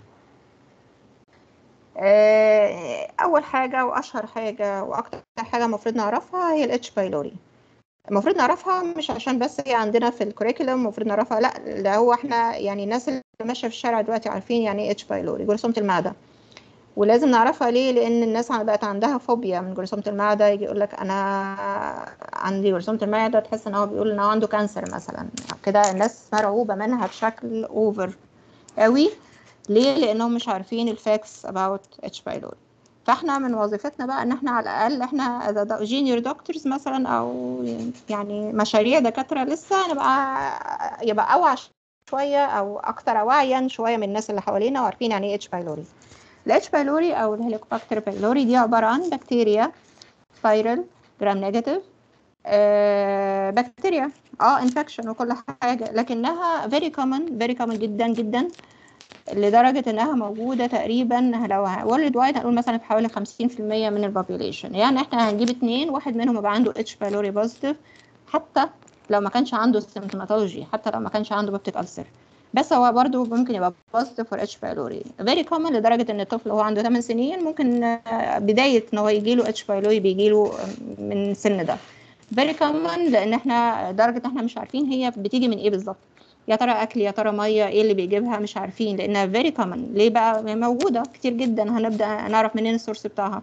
اول حاجه واشهر حاجه واكتر حاجه المفروض نعرفها هي الاتش بايلوري المفروض نعرفها مش عشان بس هي عندنا في الكوريكولم المفروض نعرفها لا ده هو احنا يعني الناس اللي ماشيه في الشارع دلوقتي عارفين يعني ايه اتش بايلوري جرثومه المعده ولازم نعرفها ليه لان الناس بقت عندها فوبيا من جرثومه المعده يجي يقول لك انا عندي جرثومه المعده تحس ان هو بيقول ان هو عنده كانسر مثلا كده الناس مرعوبه منها بشكل اوفر قوي ليه لانهم مش عارفين الفاكس اباوت اتش بايلوري فاحنا من وظيفتنا بقى ان احنا على الاقل احنا جينيور دكتورز مثلا او يعني مشاريع دكاتره لسه نبقى يبقى اوعى شويه او اكتر وعيا شويه من الناس اللي حوالينا وعارفين يعني ايه اتش بايلوري الاتش بايلوري او الهيليكوباكتر بايلوري دي عباره عن بكتيريا فايرال جرام نيجاتيف آه بكتيريا اه انفكشن وكل حاجه لكنها فيري كومن فيري كومن جدا جدا لدرجه انها موجوده تقريبا لو وورلد وايد هنقول مثلا في حوالي 50% من البوبيوليشن يعني احنا هنجيب اتنين واحد منهم يبقى عنده اتش بايلوري بوزيتيف حتى لو ما كانش عنده سيمتوماتولوجي حتى لو ما كانش عنده بيبتيك ألسر بس هو برضو ممكن يبقى بوزيتيف فور اتش بايلوري فيري كومن لدرجه ان الطفل وهو عنده 8 سنين ممكن بدايه ان هو يجي له اتش بايلوري بيجي له من السن ده فيري كومن لان احنا درجه احنا مش عارفين هي بتيجي من ايه بالظبط يا ترى اكل يا ترى ميه ايه اللي بيجيبها مش عارفين لانها فيري كومن ليه بقى موجوده كتير جدا هنبدا نعرف منين السورس بتاعها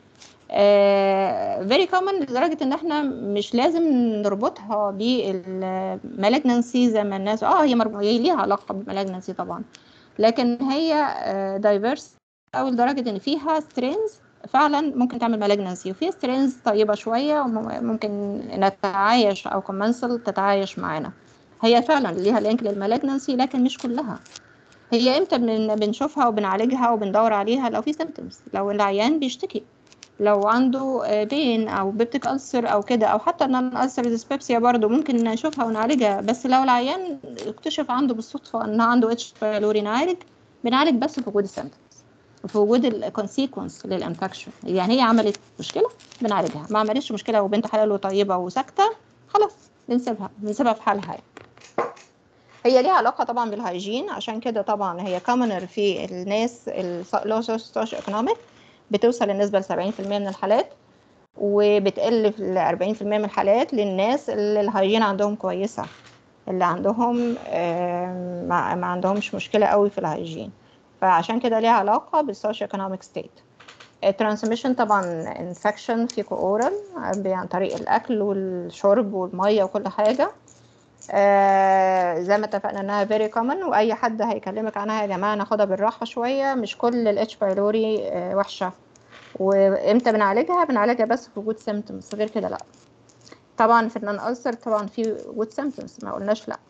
فيري كومن لدرجه ان احنا مش لازم نربطها بالمالجنسي زي ما الناس اه هي, مرب... هي ليها علاقه بالمالجنسي طبعا لكن هي دايفيرس او لدرجه ان فيها سترينز فعلا ممكن تعمل مالجنسي وفي سترينز طيبه شويه وممكن نتعايش او كومنسل تتعايش معانا هي فعلا ليها لينك للمالجنسي لكن مش كلها هي امتى بنشوفها وبنعالجها وبندور عليها لو في سيمتومز لو العيان بيشتكي لو عنده بين او بيبتيك ألسر او كده او حتى نون ألسر ديسبيبسيا برضو ممكن نشوفها ونعالجها بس لو العيان اكتشف عنده بالصدفه ان عنده اتش بايلوري نعالج بنعالج بس في وجود السيمتومز وفي وجود الكونسيكونس للانفكشن يعني هي عملت مشكله بنعالجها ما عملتش مشكله وبنت حلال وطيبه وساكته خلاص بنسيبها بنسيبها في حالها يعني. هي ليها علاقة طبعا بالهايجين عشان كده طبعا هي كومنر في الناس اللو سوشيو ايكونوميك بتوصل النسبة ل 70% من الحالات وبتقل ل 40% من الحالات للناس اللي الهايجين عندهم كويسة اللي عندهم ما, ما عندهمش مشكلة قوي في الهايجين فعشان كده ليها علاقة بالسوشيو ايكونوميك ستيت الترانسميشن طبعا انفكشن فيكو اورال عن طريق الاكل والشرب والميه وكل حاجه آه زي ما اتفقنا انها فيري كومن واي حد هيكلمك عنها يا جماعه ناخدها بالراحه شويه مش كل الاتش بايلوري آه وحشه وامتى بنعالجها بنعالجها بس في وجود سيمتومز غير كده لا طبعا في النون ألسر طبعا في وجود سيمتومز ما قلناش لا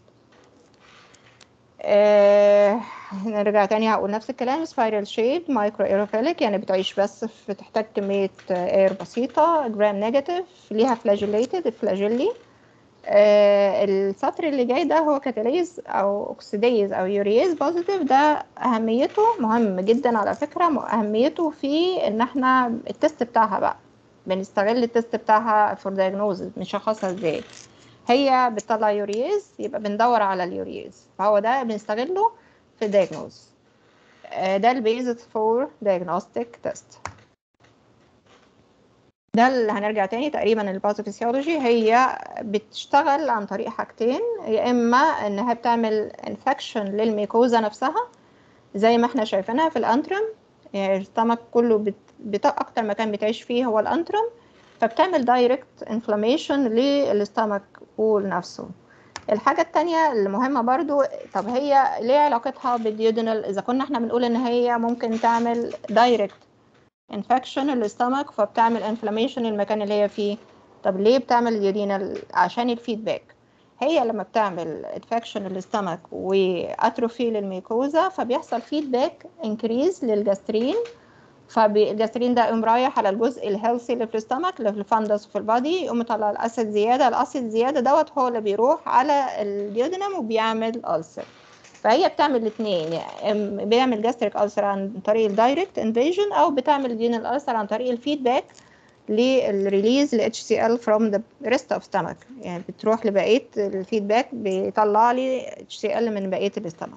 آه نرجع تاني هقول نفس الكلام سبايرال شيب مايكرو ايروفيليك يعني بتعيش بس في تحتاج كمية اير بسيطة جرام نيجاتيف ليها فلاجيليتد فلاجيلي آه السطر اللي جاي ده هو كاتاليز او اوكسيديز او يوريز بوزيتيف ده اهميته مهم جدا على فكره م- اهميته في ان احنا التست بتاعها بقى بنستغل التست بتاعها فور دايجنوزز بنشخصها ازاي هي بتطلع يوريز يبقى بندور على اليوريز فهو ده بنستغله في الدايجنوز ده البيزس فور diagnostic تيست ده اللي هنرجع تاني تقريبا الباثوفيسيولوجي هي بتشتغل عن طريق حاجتين يا اما انها بتعمل انفكشن للميكوزا نفسها زي ما احنا شايفينها في الانترم يعني الستمك كله بت... بت... اكتر مكان بتعيش فيه هو الانترم فبتعمل دايركت انفلاميشن للستمك وول نفسه الحاجة التانية المهمة برضو طب هي ليه علاقتها بالديودينال إذا كنا احنا بنقول إن هي ممكن تعمل دايركت انفكشن الاستمك فبتعمل انفلاميشن المكان اللي هي فيه طب ليه بتعمل اليورينال عشان الفيدباك هي لما بتعمل انفكشن الاستمك واتروفي للميكوزا فبيحصل فيدباك انكريز للجاسترين فالجاسترين ده يقوم رايح على الجزء الهيلثي اللي في الاستمك اللي في الفندس وفي البادي يقوم يطلع الاسيد زياده الاسيد زياده دوت هو اللي بيروح على الديودنم وبيعمل ألسر فهي بتعمل الاثنين يعني بيعمل جاستريك ألسر عن طريق الدايركت انفيجن او بتعمل ديونال ألسر عن طريق الفيدباك للريليز ل HCl from the rest of stomach يعني بتروح لبقيه الفيدباك بيطلع لي HCl من بقيه الاستمك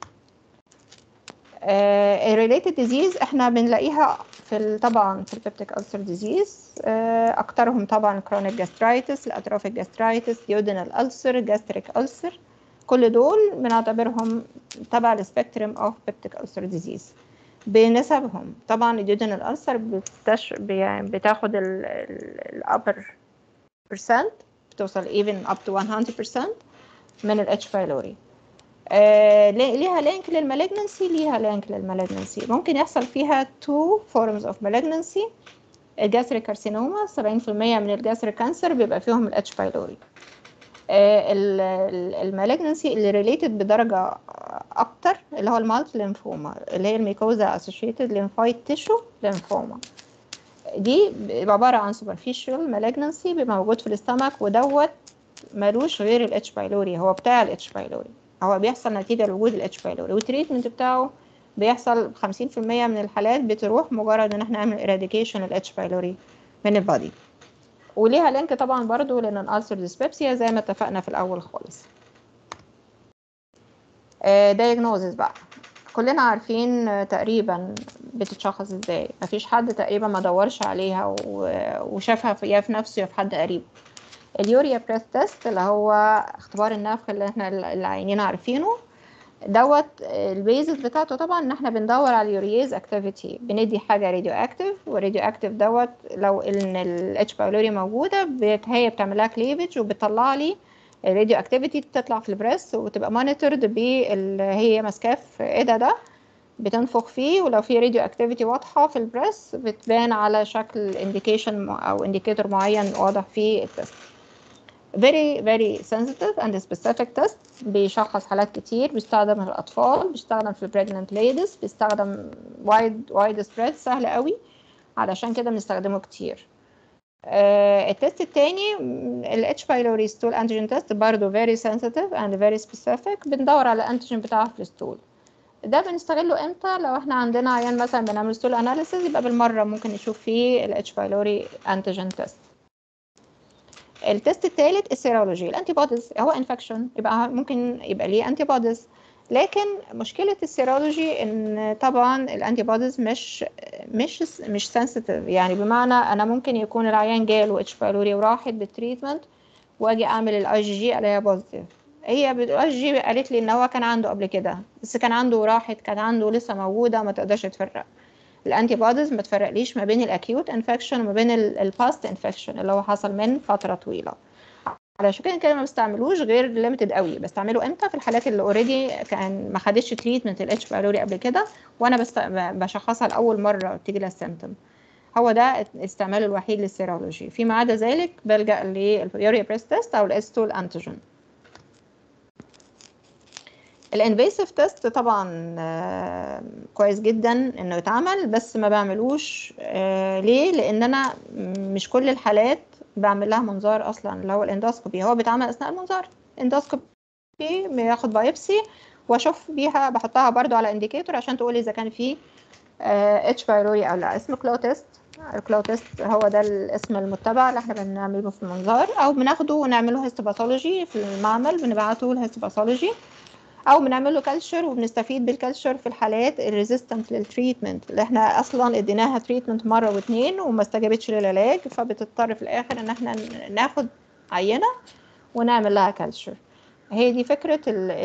الريليتد ديزيز احنا بنلاقيها في ال- طبعا في البيبتيك ألسر ديزيز اكترهم طبعا كرونيك جاسترايتس الاتروفيك جاسترايتس ديودينال ألسر جاستريك ألسر كل دول بنعتبرهم تبع السبيكترم اوف بيبتيك ألسر ديزيز بنسبهم طبعا الديودينال ألسر بتش... بي- بتاخد الابر percent بتوصل even up to 100% من ال H. pylori آه، لي- ليها لينك للمالجنسي ليها لينك للمالجنسي ممكن يحصل فيها two forms of malignancy الجاستريك كارسينوما 70% من الجاستريك كانسر بيبقى فيهم الاتش بايلوري المالجنسي اللي ريليتد بدرجة أكتر اللي هو المالت لينفوما اللي هي الميكوزا اسوشيتد لينفايت تيشو لينفوما دي بيبقى عبارة عن superficial malignancy بيبقى موجود في الاستمك ودوت ملوش غير الاتش بايلوري هو بتاع الاتش بايلوري هو بيحصل نتيجة لوجود الاتش بايلوري والتريتمنت بتاعه بيحصل 50% من الحالات بتروح مجرد ان احنا نعمل eradication الاتش بايلوري من البادي وليها لينك طبعا برضو لان الالسر ديسبيبسيا زي ما اتفقنا في الاول خالص دايجنوزز بقى كلنا عارفين آه، تقريبا بتتشخص ازاي مفيش حد تقريبا ما دورش عليها و- وشافها في يا في نفسه يا في حد قريب اليوريا بريس تيست اللي هو اختبار النفخ اللي احنا العينين عارفينه دوت البيزس بتاعته طبعا ان احنا بندور على اليوريز اكتيفيتي بندي حاجه راديو اكتيف والراديو اكتيف دوت لو ان الاتش بايلوري موجوده بت- هي بتعمل لها كليفج وبتطلع لي الراديو اكتيفيتي تطلع في البريس وتبقى مونيتورد باللي هي ماسكاه في ايدها ده بتنفخ فيه ولو في راديو اكتيفيتي واضحه في البريس بتبان على شكل انديكيشن او انديكيتور معين واضح في التست very very sensitive and specific test بيشخص حالات كتير بيستخدم في الأطفال بيستخدم في pregnant ladies بيستخدم wide wide spread سهل قوي علشان كده بنستخدمه كتير آه التست التاني ال H. pylori stool antigen test برضه very sensitive and very specific بندور على الانتيجين بتاعها في الستول ده بنستغله امتى لو احنا عندنا عيان مثلا بنعمل ستول اناليسيز يبقى بالمره ممكن نشوف فيه ال H. pylori antigen test التست الثالث السيرولوجي الانتي بوديز هو انفكشن يبقى ممكن يبقى ليه انتي بوديز لكن مشكله السيرولوجي ان طبعا الانتي بوديز مش مش مش سنسيتيف يعني بمعنى انا ممكن يكون العيان جاله اتش بايلوري وراحت بالتريتمنت واجي اعمل الاي جي جي الاقيها بوزيتيف هي الاي جي جي قالت لي ان هو كان عنده قبل كده بس كان عنده وراحت كان عنده لسه موجوده ما تقدرش تفرق الانتي بوديز ما تفرقليش ما بين الاكيوت انفكشن وما بين الباست انفكشن اللي هو حصل من فتره طويله علشان كده كده ما بستعملوش غير ليميتد قوي بستعمله امتى في الحالات اللي اوريدي كان ما خدتش تريتمنت الاتش بايلوري قبل كده وانا بست... بشخصها لاول مره تيجي لها السيمتوم هو ده استعماله الوحيد للسيرولوجي فيما عدا ذلك بلجا لليوريا بريس تيست او الاستول انتيجين الانفيسيف تيست طبعا آه، كويس جدا انه يتعمل بس ما بعملوش آه، ليه لان انا مش كل الحالات بعمل لها منظار اصلا اللي هو الاندوسكوبي هو بيتعمل اثناء المنظار اندوسكوبي بياخد بايبسي واشوف بيها بحطها برضو على انديكيتور عشان تقول اذا كان في اتش بايلوري او لا اسمه كلو تيست الكلو تيست هو ده الاسم المتبع اللي احنا بنعمله في المنظار او بناخده ونعمله هيستوباثولوجي في المعمل بنبعته الهيستوباثولوجي او بنعمل له كالتشر وبنستفيد بالكالتشر في الحالات الريزيستنت للتريتمنت اللي احنا اصلا اديناها تريتمنت مره واثنين وما استجابتش للعلاج فبتضطر في الاخر ان احنا ناخد عينه ونعمل لها كالتشر هي دي فكره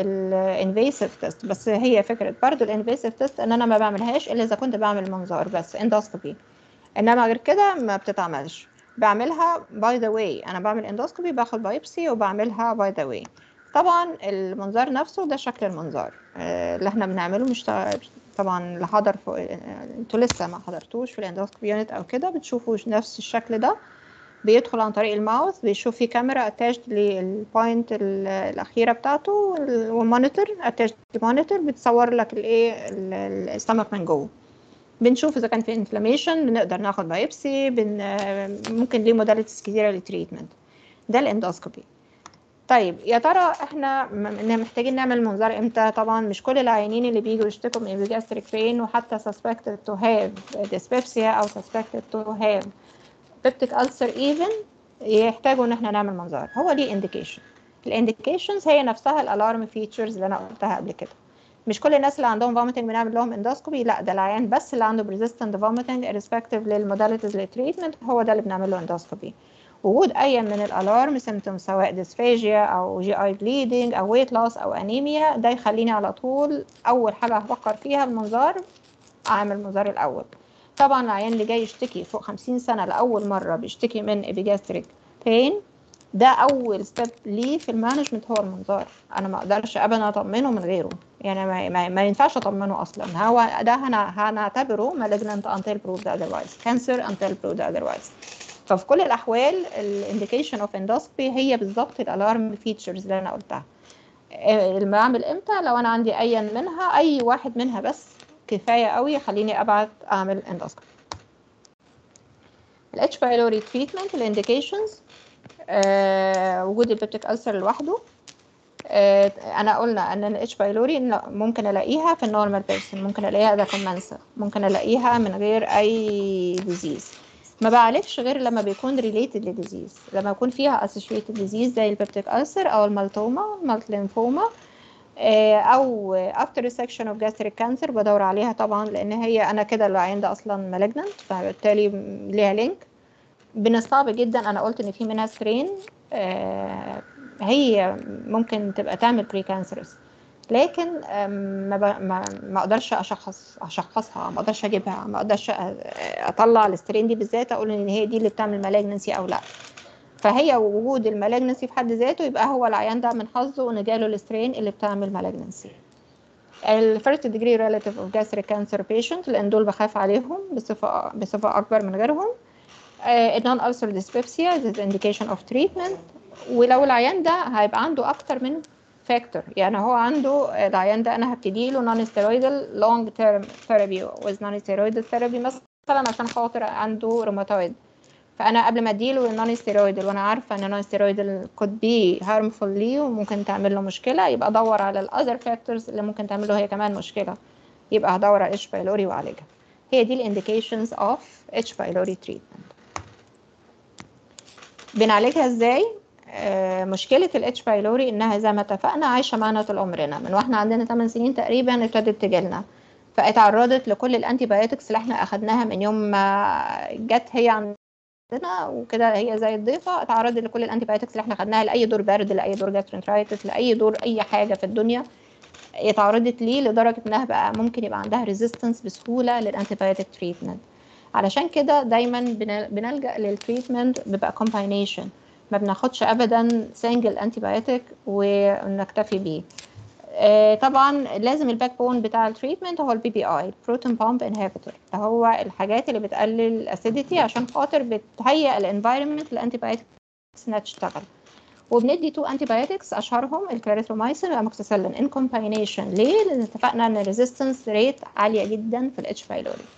الانفيسيف تيست بس هي فكره برضو الانفيسيف تيست ان انا ما بعملهاش الا اذا كنت بعمل منظار بس اندوسكوبي انما غير كده ما بتتعملش بعملها باي ذا واي انا بعمل اندوسكوبي باخد بايبسي وبعملها باي ذا واي طبعا المنظار نفسه ده شكل المنظار آه، اللي احنا بنعمله مش تا- طبعا اللي حضر فوق انتوا لسه ما حضرتوش في الاندوسكوبي يونت او كده بتشوفوا نفس الشكل ده بيدخل عن طريق الماوث بيشوف في كاميرا اتاش للبوينت ال- الاخيره بتاعته وال- ومونيتور اتاش مونيتور بتصور لك الايه الستمك من جوه بنشوف اذا كان في انفلاميشن بنقدر ناخد بايبسي بن آه، ممكن ليه موداليتيز كتيره للتريتمنت ده الاندوسكوبي طيب يا ترى احنا م- م- محتاجين نعمل منظار امتى طبعا مش كل العيانين اللي بيجوا يشتكوا من epigastric pain وحتى suspected to have dyspepsia او suspected to have peptic ulcer even يحتاجوا ان احنا نعمل منظار هو ليه indication الانديكيشنز هي نفسها الالارم فيتشرز اللي انا قلتها قبل كده مش كل الناس اللي عندهم vomiting بنعمل لهم اندوسكوبي لا ده العيان بس اللي عنده persistent vomiting irrespective للموداليتيز للتريتمنت هو ده اللي بنعمل له اندوسكوبي وجود اي من الالارم سيمتوم سواء ديسفاجيا او جي اي بليدنج او ويت لوس او انيميا ده يخليني على طول اول حاجه هفكر فيها المنظار اعمل منظار الاول طبعا العيان اللي جاي يشتكي فوق 50 سنه لاول مره بيشتكي من ابيجاستريك بين ده اول ستيب ليه في المانجمنت هو المنظار انا ما اقدرش ابدا اطمنه من غيره يعني ما, ما, ما ينفعش اطمنه اصلا هو ده هن- هنعتبره malignant until proved otherwise cancer until proved otherwise ففي كل الاحوال الانديكيشن اوف اندوسكوبي هي بالظبط الالارم فيتشرز اللي انا قلتها آه، المعامل امتى لو انا عندي اي منها اي واحد منها بس كفايه قوي خليني ابعت اعمل اندوسكوبي الاتش بايلوري تريتمنت الانديكيشنز وجود البيبتيك ألسر لوحده آه، انا قلنا ان الاتش بايلوري ممكن الاقيها في النورمال بيرسون ممكن الاقيها ده كومنسا ممكن الاقيها من غير اي ديزيز ما بعالجش غير لما بيكون ريليتد لديزيز لما يكون فيها associated ديزيز زي البيبتيك ألسر او المالتوما المالت لينفوما آه، او after resection of gastric cancer بدور عليها طبعا لان هي انا كده العين ده اصلا malignant فبالتالي ليها لينك من الصعب جدا انا قلت ان في منها سترين هي ممكن تبقى تعمل بري كانسرس لكن آم، ما, ب- ما ما اقدرش اشخص اشخصها ما اقدرش اجيبها ما اقدرش أ- اطلع السترين دي بالذات اقول ان هي دي اللي بتعمل مالجنسي او لا فهي وجود المالجنسي في حد ذاته يبقى هو العيان ده من حظه ان جاله السترين اللي بتعمل مالجنسي الفيرست ديجري ريلاتيف اوف gastric cancer patient لان دول بخاف عليهم بصفه بصفه اكبر من غيرهم النون ulcer dyspepsia this is indication of treatment ولو العيان ده هيبقى عنده اكتر من فاكتور يعني هو عنده العيان ده انا هبتدي له نون ستيرويدال لونج تيرم ثيرابي with نون ستيرويدال ثيرابي مثلا عشان خاطر عنده روماتويد فانا قبل ما اديله النون ستيرويدال وانا عارفه ان النون ستيرويدال could be harmful ليه وممكن تعمل له مشكله يبقى ادور على الاذر فاكتورز اللي ممكن تعمل له هي كمان مشكله يبقى هدور على اتش بايلوري واعالجها هي دي الانديكيشنز اوف اتش بايلوري تريتمنت بنعالجها ازاي آه، مشكله الاتش بايلوري انها زي ما اتفقنا عايشه معانا طول عمرنا من واحنا عندنا 8 سنين تقريبا ابتدت تجيلنا فاتعرضت لكل الانتي بايوتكس اللي احنا اخدناها من يوم ما جت هي عندنا وكده هي زي الضيفه اتعرضت لكل الانتي بايوتكس اللي احنا خدناها لاي دور برد لاي دور جاسترنترايتس لاي دور اي حاجه في الدنيا اتعرضت ليه لدرجه انها بقى ممكن يبقى عندها ريزيستنس بسهوله للانتي بايوتيك تريتمنت علشان كده دايما بن- بنلجا للتريتمنت بيبقى كومباينيشن ما بناخدش ابدا سنجل انتي بايوتيك ونكتفي بيه آه، طبعا لازم الباك بون بتاع التريتمنت هو البي بي اي بروتون بامب انهبيتور هو الحاجات اللي بتقلل الاسيديتي عشان خاطر بتهيئ الانفايرمنت للانتي بايوتكس انها تشتغل وبندي تو انتي بايوتكس اشهرهم الكلاريثرومايسين والاموكسيسيلين ان كومباينيشن ليه؟ لان اتفقنا ان الريزيستنس ريت عاليه جدا في الاتش بايلوري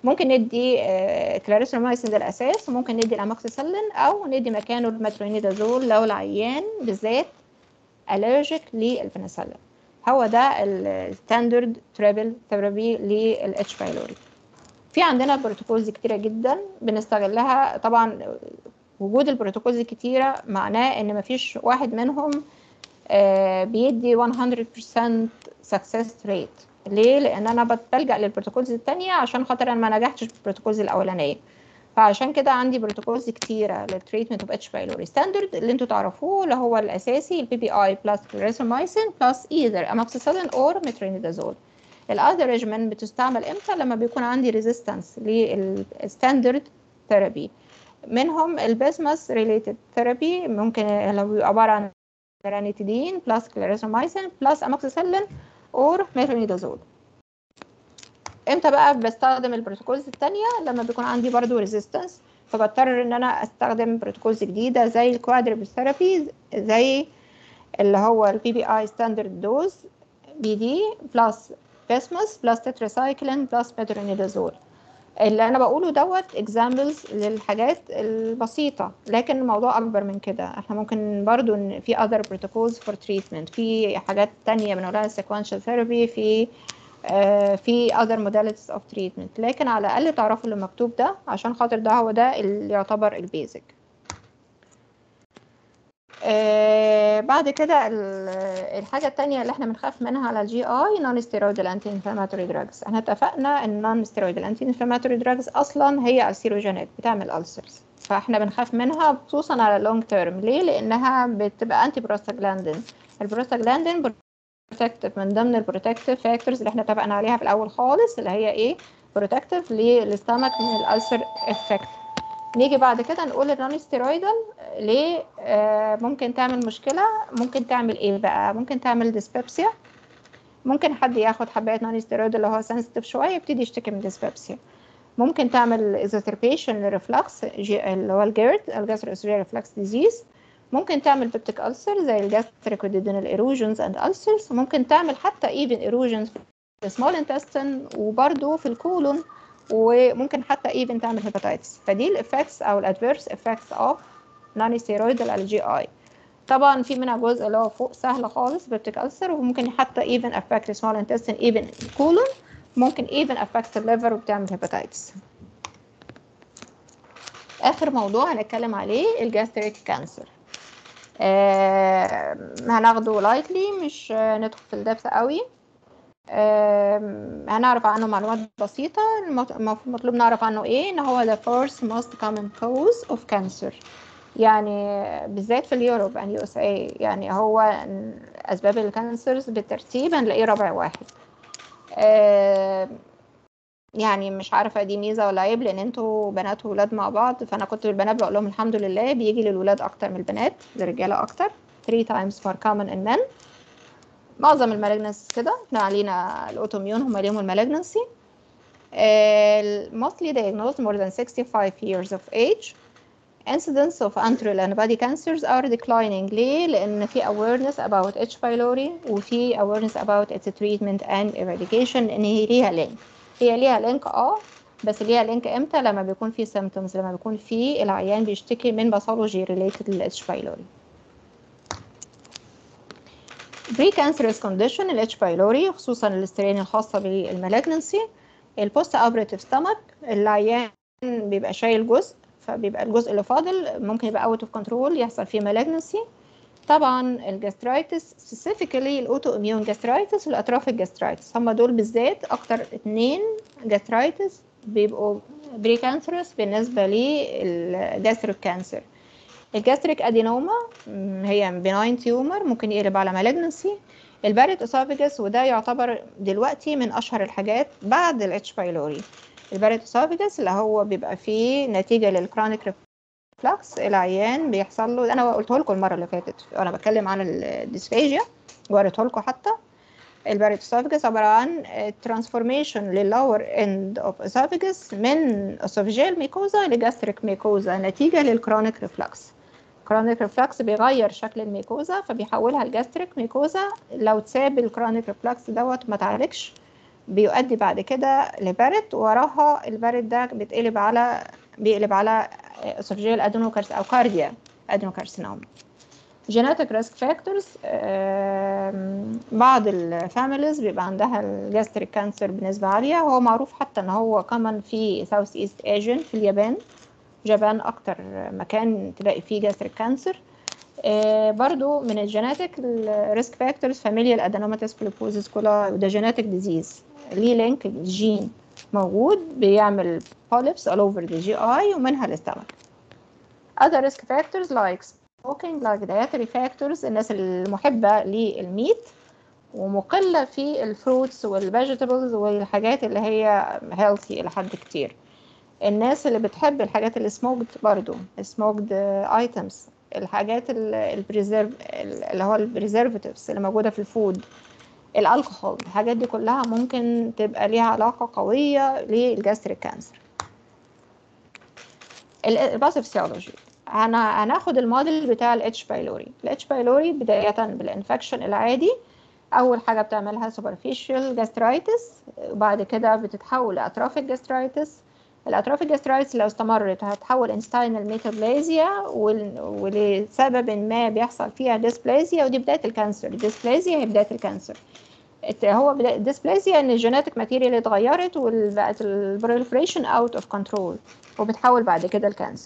ممكن ندي كلاريسومايسين ده الاساس وممكن ندي الاموكسيسيلين او ندي مكانه المترونيدازول لو العيان بالذات الرجيك للبنسلين هو ده الستاندرد تريبل ثيرابي للاتش بايلوري في عندنا بروتوكولز كتيره جدا بنستغلها طبعا وجود البروتوكولز كتيره معناه ان مفيش واحد منهم آه، بيدي 100% سكسس ريت ليه لان انا بلجا للبروتوكولز التانية عشان خاطر انا ما نجحتش بالبروتوكولز الاولانيه فعشان كده عندي بروتوكولز كتيره للتريتمنت اوف اتش بايلوري ستاندرد اللي انتوا تعرفوه اللي هو الاساسي البي بي اي بلس ريسومايسين بلس ايذر اموكسيسيلين اور مترونيدازول الاذر ريجمن بتستعمل امتى لما بيكون عندي ريزيستنس للستاندرد ثيرابي منهم البيزمس ريليتد ثيرابي ممكن لو بيبقى عباره عن رانيتيدين بلس كلاريسومايسين بلس اموكسيسيلين اور ميثونيدازول امتى بقى بستخدم البروتوكولز التانية لما بيكون عندي برضو ريزيستنس فبضطر ان انا استخدم بروتوكولز جديده زي الكوادربل ثيرابي زي اللي هو البي بي اي ستاندرد دوز بي دي بلس بيسمس بلس تتراسايكلين بلس ميترونيدازول اللي انا بقوله دوت اكزامبلز للحاجات البسيطه لكن الموضوع اكبر من كده احنا ممكن برضو ان في other protocols for treatment في حاجات تانية بنقولها sequential therapy في آه في other modalities of treatment لكن على الاقل تعرفوا اللي مكتوب ده عشان خاطر ده هو ده اللي يعتبر البيزك آه بعد كده الحاجة التانية اللي احنا بنخاف منها على الجي اي نون ستيرويدال انتي انفلاماتوري دراجز احنا اتفقنا ان نون ستيرويدال انتي انفلاماتوري دراجز اصلا هي السيروجينيك بتعمل ألسرز فاحنا بنخاف منها خصوصا على اللونج تيرم ليه لانها بتبقى انتي بروستاجلاندين البروستاجلاندين بروتكتيف من ضمن البروتكتيف فاكتورز اللي احنا اتفقنا عليها في الاول خالص اللي هي ايه بروتكتيف للاستامك من الالسر افكت نيجي بعد كده نقول النون ستيرويدال ليه آه ممكن تعمل مشكلة ممكن تعمل ايه بقى ممكن تعمل ديسبيبسيا ممكن حد ياخد حباية نون ستيرويد اللي هو سنسيتيف شوية يبتدي يشتكي من ديسبيبسيا ممكن تعمل اكزوتربيشن للريفلكس اللي هو الجيرد الجاستروسوريال ريفلكس ديزيز ممكن تعمل بيبتيك ألسر زي الجاستريك وديدينال ايروجنز اند ألسرز ممكن تعمل حتى ايفن ايروجنز في السمول انتستين وبرده في الكولون وممكن حتى ايفن تعمل هيباتايتس فدي الافكتس او الادفيرس افكتس اوف نون ستيرويدال على الجي اي طبعا في منها جزء اللي هو فوق سهل خالص بيبتيك ألسر وممكن حتى ايفن افكت سمول انتستين ايفن كولون ممكن ايفن افكت الليفر وبتعمل هيباتايتس اخر موضوع هنتكلم عليه الجاستريك كانسر آه هناخده لايتلي مش آه ندخل في الدبس قوي هنعرف عنه معلومات بسيطة المطلوب نعرف عنه ايه ان هو the first most common cause of cancer يعني بالذات في اليوروب and USA يعني هو اسباب الكانسرز بالترتيب هنلاقيه رابع واحد يعني مش عارفة دي ميزة ولا عيب لان انتوا بنات وولاد مع بعض فانا كنت البنات بقول لهم الحمد لله بيجي للولاد اكتر من البنات للرجالة اكتر 3 times more common in men معظم المالجنس كده احنا علينا الاوتوميون هم ليهم المالجنسي mostly diagnosed more than 65 years of age incidence of antral and body cancers are declining ليه؟ لأن في awareness about H. pylori وفي awareness about its treatment and eradication إن هي ليها لينك هي ليها لينك اه بس ليها لينك امتى لما بيكون في symptoms لما بيكون في العيان بيشتكي من باثولوجي related لل H. pylori precancerous condition ال H. pylori خصوصا الاسترين الخاصة بالمالجنسي البوست اوبريتيف ستامك العيان بيبقى شايل جزء فبيبقى الجزء اللي فاضل ممكن يبقى اوت اوف كنترول يحصل فيه مالجنسي طبعا الجاسترايتس سبيسيفيكالي الاوتو اميون جاسترايتس والاطراف الجاسترايتس هم دول بالذات اكتر اتنين جاسترايتس بيبقوا بريكانسرس بالنسبه للجاستريك كانسر الجاستريك ادينوما هي بناين تيومر ممكن يقلب على مالجنسي الباريت اسوفيجس وده يعتبر دلوقتي من اشهر الحاجات بعد الاتش بايلوري الباريت اسوفيجس اللي هو بيبقى فيه نتيجه للكرونيك ريفلكس العيان بيحصل له انا قلته لكم المره اللي فاتت وانا بتكلم عن الديسفاجيا وقريته لكم حتى الباريت اسوفيجس عباره عن ترانسفورميشن للور اند اوف اسوفيجس من اسوفيجيال ميكوزا لجاستريك ميكوزا نتيجه للكرونيك ريفلكس كرونيك ريفلكس بيغير شكل الميكوزا فبيحولها لجاستريك ميكوزا لو تساب الكرونيك ريفلكس دوت ما تعالجش بيؤدي بعد كده لبرد وراها البرد ده بيتقلب على بيقلب على اسوفجيال ادينوكارس او كارديا ادينوكارسينوما جيناتيك ريسك فاكتورز بعض الفاميليز بيبقى عندها الجاستريك كانسر بنسبة عالية هو معروف حتى ان هو كمان في ساوث ايست ايجن في اليابان اليابان اكتر مكان تلاقي فيه جاستريك كانسر آه برضو من الجيناتيك الريسك فاكتورز فاميليال ادينوماتيس فيليبوزيس كولا وده جيناتيك ديزيز ليه لينك جين موجود بيعمل polyps all over the GI ومنها الاستمك other risk factors like smoking like dietary factors الناس المحبة للميت ومقلة في الفروتس والفيجيتابلز والحاجات اللي هي healthy إلى حد كتير الناس اللي بتحب الحاجات اللي سموكد برضو سموكد ايتمز الحاجات البريزيرف اللي هو البريزرفاتيفز اللي موجودة في الفود الالكحول الحاجات دي كلها ممكن تبقى ليها علاقة قوية للجاستريك كانسر الباثوفيسيولوجي انا هناخد الموديل بتاع الاتش بايلوري الاتش بايلوري بداية بالانفكشن العادي اول حاجة بتعملها superficial gastritis وبعد كده بتتحول لاتروفيك gastritis الاتروفيك gastritis لو استمرت هتحول انستاينال ميتابلازيا ولسبب ما بيحصل فيها ديسبلازيا ودي بداية الكانسر الديسبلازيا هي بداية الكانسر هو الديسبلازيا ان الجيناتيك ماتيريال اتغيرت وبقت البروليفريشن اوت اوف كنترول وبتحول بعد كده الكانسر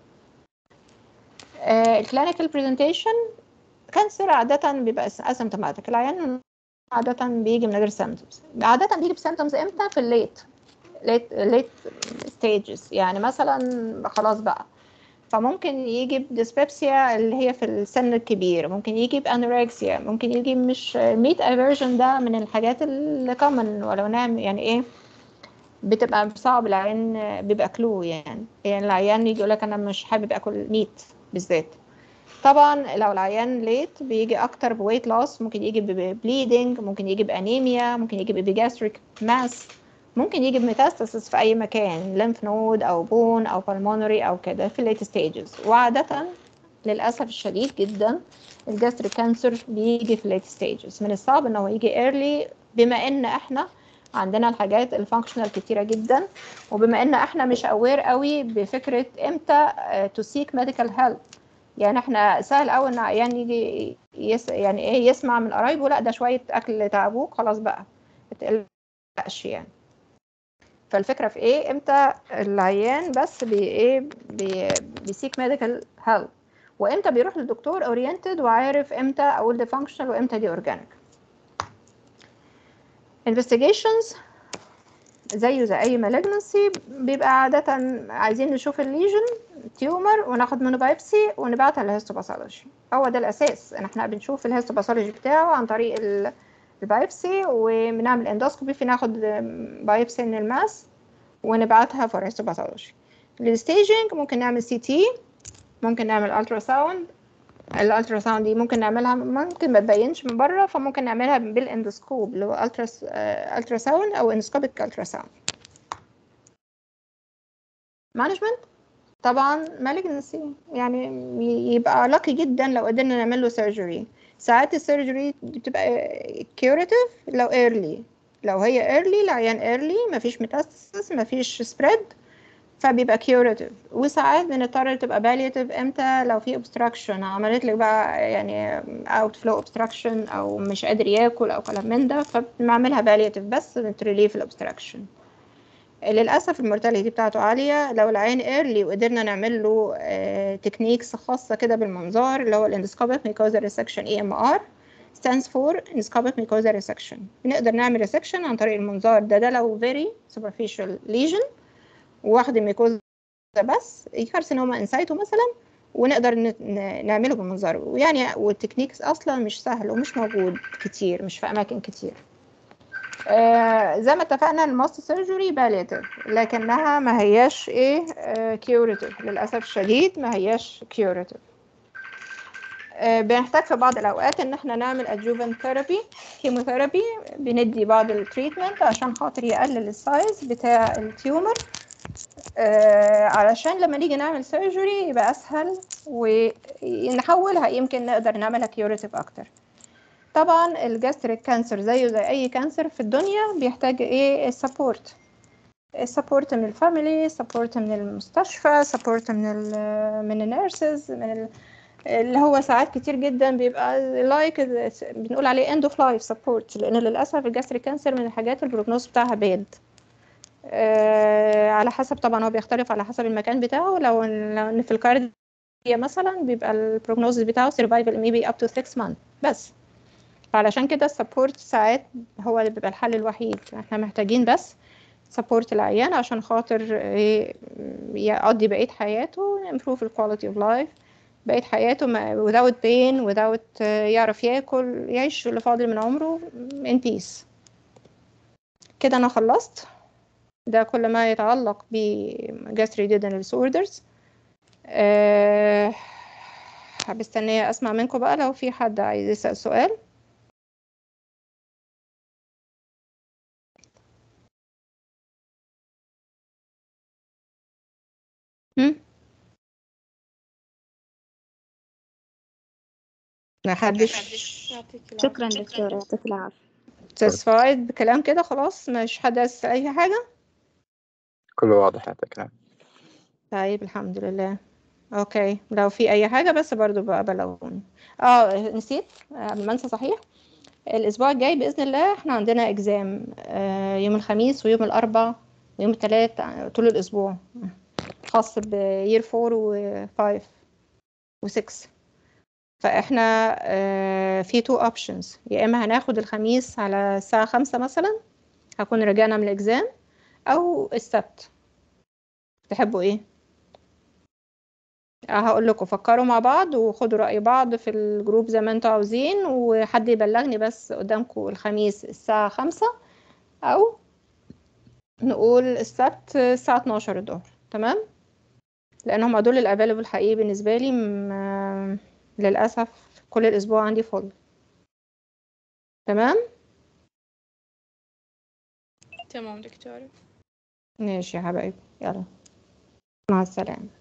الكلينيكال برزنتيشن كانسر عادة بيبقى اسيمتوماتيك العيان عادة بيجي من غير سيمتومز عادة بيجي بسيمتومز امتى في الليت ليت ليت ستيجز يعني مثلا خلاص بقى فممكن يجي بديسبيبسيا اللي هي في السن الكبير ممكن يجي بانوركسيا ممكن يجي مش ميت افيرجن ده من الحاجات اللي كومن ولو نعم يعني ايه بتبقى صعب العيان بيبقى كلو يعني يعني العيان يجي يقول لك انا مش حابب اكل ميت بالذات طبعا لو العيان ليت بيجي اكتر بويت لوس ممكن يجي ببليدنج ممكن يجي بانيميا ممكن يجي بجاستريك ماس ممكن يجي بميتاستاسيس في اي مكان ليمف نود او بون او بالمونري او كده في الليت ستيجز وعاده للاسف الشديد جدا الجاستريك كانسر بيجي في الليت ستيجز من الصعب ان هو يجي ايرلي بما ان احنا عندنا الحاجات الفانكشنال كتيره جدا وبما ان احنا مش اوير قوي بفكره امتى تو سيك ميديكال هيلب يعني احنا سهل قوي ان عيان يجي يس يعني ايه يسمع من قرايبه لا ده شويه اكل تعبوك خلاص بقى ما تقلقش يعني فالفكره في ايه امتى العيان بس بي ايه بي بيسيك ميديكال هيلب وامتى بيروح للدكتور اورينتد وعارف امتى اقول ده فانكشنال وامتى دي اورجانيك investigations زيه زي اي malignancy بيبقى عادة عايزين نشوف الليجن تيومر وناخد منه بايبسي ونبعتها للهيستوباثولوجي هو ده الاساس ان احنا بنشوف الهيستوباثولوجي بتاعه عن طريق البايبسي وبنعمل اندوسكوبي في ناخد بايبسي من الماس ونبعتها فور هيستوباثولوجي للستيجنج ممكن نعمل سي تي ممكن نعمل الترا ساوند الالترا ساوند دي ممكن نعملها ممكن ما تبينش من بره فممكن نعملها بالاندوسكوب اللي هو الترا الترا ساوند او اندوسكوبيك الترا ساوند مانجمنت طبعا مالجنسي يعني يبقى لاكي جدا لو قدرنا نعمل له سيرجري ساعات السيرجري بتبقى كيوريتيف لو ايرلي لو هي ايرلي العيان ايرلي مفيش ميتاستاسيس مفيش سبريد فبيبقى كيوريتيف وساعات بنضطر تبقى بالياتيف امتى لو في obstruction عملت لك بقى يعني اوت فلو obstruction او مش قادر ياكل او كلام من ده فبنعملها بالياتيف بس بتريليف الاوبستراكشن للاسف المورتاليتي بتاعته عاليه لو العين ايرلي وقدرنا نعمل له تكنيكس خاصه كده بالمنظار اللي هو الاندسكوبيك ميكوزا ريسكشن اي ام ار stands for endoscopic mucosa resection بنقدر نعمل resection عن طريق المنظار ده ده لو very superficial lesion واخد الميكوزا بس كارسينوما انسايتو مثلا ونقدر نعمله بالمنظار ويعني والتكنيكس اصلا مش سهل ومش موجود كتير مش في اماكن كتير آه زي ما اتفقنا الماست سيرجري باليتيف لكنها ما هياش ايه آه كيوريتيف للاسف الشديد ما هياش كيوريتيف آه بنحتاج في بعض الاوقات ان احنا نعمل adjuvant ثيرابي كيموثيرابي بندي بعض التريتمنت عشان خاطر يقلل السايز بتاع التيومر آه علشان لما نيجي نعمل سيرجري يبقى اسهل ونحولها يمكن نقدر نعملها كيوريتيف اكتر طبعا الجاستريك كانسر زيه زي اي كانسر في الدنيا بيحتاج ايه السبورت السبورت من الفاميلي سبورت من المستشفى سبورت من ال من النيرسز من ال اللي هو ساعات كتير جدا بيبقى لايك بنقول عليه اند اوف لايف سبورت لان للاسف الجاستريك كانسر من الحاجات البروجنوز بتاعها باد آه على حسب طبعا هو بيختلف على حسب المكان بتاعه لو لو ان في الكارديا مثلا بيبقى البروجنوز بتاعه سرفايفل ميبي اب تو 6 مانث بس فعلشان كده السبورت ساعات هو اللي بيبقى الحل الوحيد احنا محتاجين بس سبورت العيان عشان خاطر إيه يقضي بقية حياته improve the quality of life بقية حياته ما- without pain without آه، يعرف ياكل يعيش اللي فاضل من عمره in peace كده أنا خلصت ده كل ما يتعلق ب gastrointestinal disorders أه مستنية أسمع منكم بقى لو في حد عايز يسأل سؤال هم؟ محدش شكرا دكتورة يعطيك العافية satisfied بكلام كده خلاص مش حد عايز يسأل أي حاجة كله واضح يعطيك العافية طيب الحمد لله اوكي لو في اي حاجة بس برضو بقى بلغوني اه نسيت قبل ما انسى صحيح الاسبوع الجاي باذن الله احنا عندنا اكزام آه يوم الخميس ويوم الاربع ويوم الثلاث طول الاسبوع خاص بير 4 و 5 و 6 فاحنا آه في تو اوبشنز يا اما هناخد الخميس على الساعة خمسة مثلا هكون رجعنا من الاكزام او السبت تحبوا ايه هقول لكم فكروا مع بعض وخدوا رأي بعض في الجروب زي ما انتوا عاوزين وحد يبلغني بس قدامكم الخميس الساعة خمسة أو نقول السبت الساعة 12 الظهر تمام لأن هما دول الأفيلبل حقيقي بالنسبة لي م... للأسف كل الأسبوع عندي فاضي تمام تمام دكتورة ماشي يا حبايبي يلا مع السلامة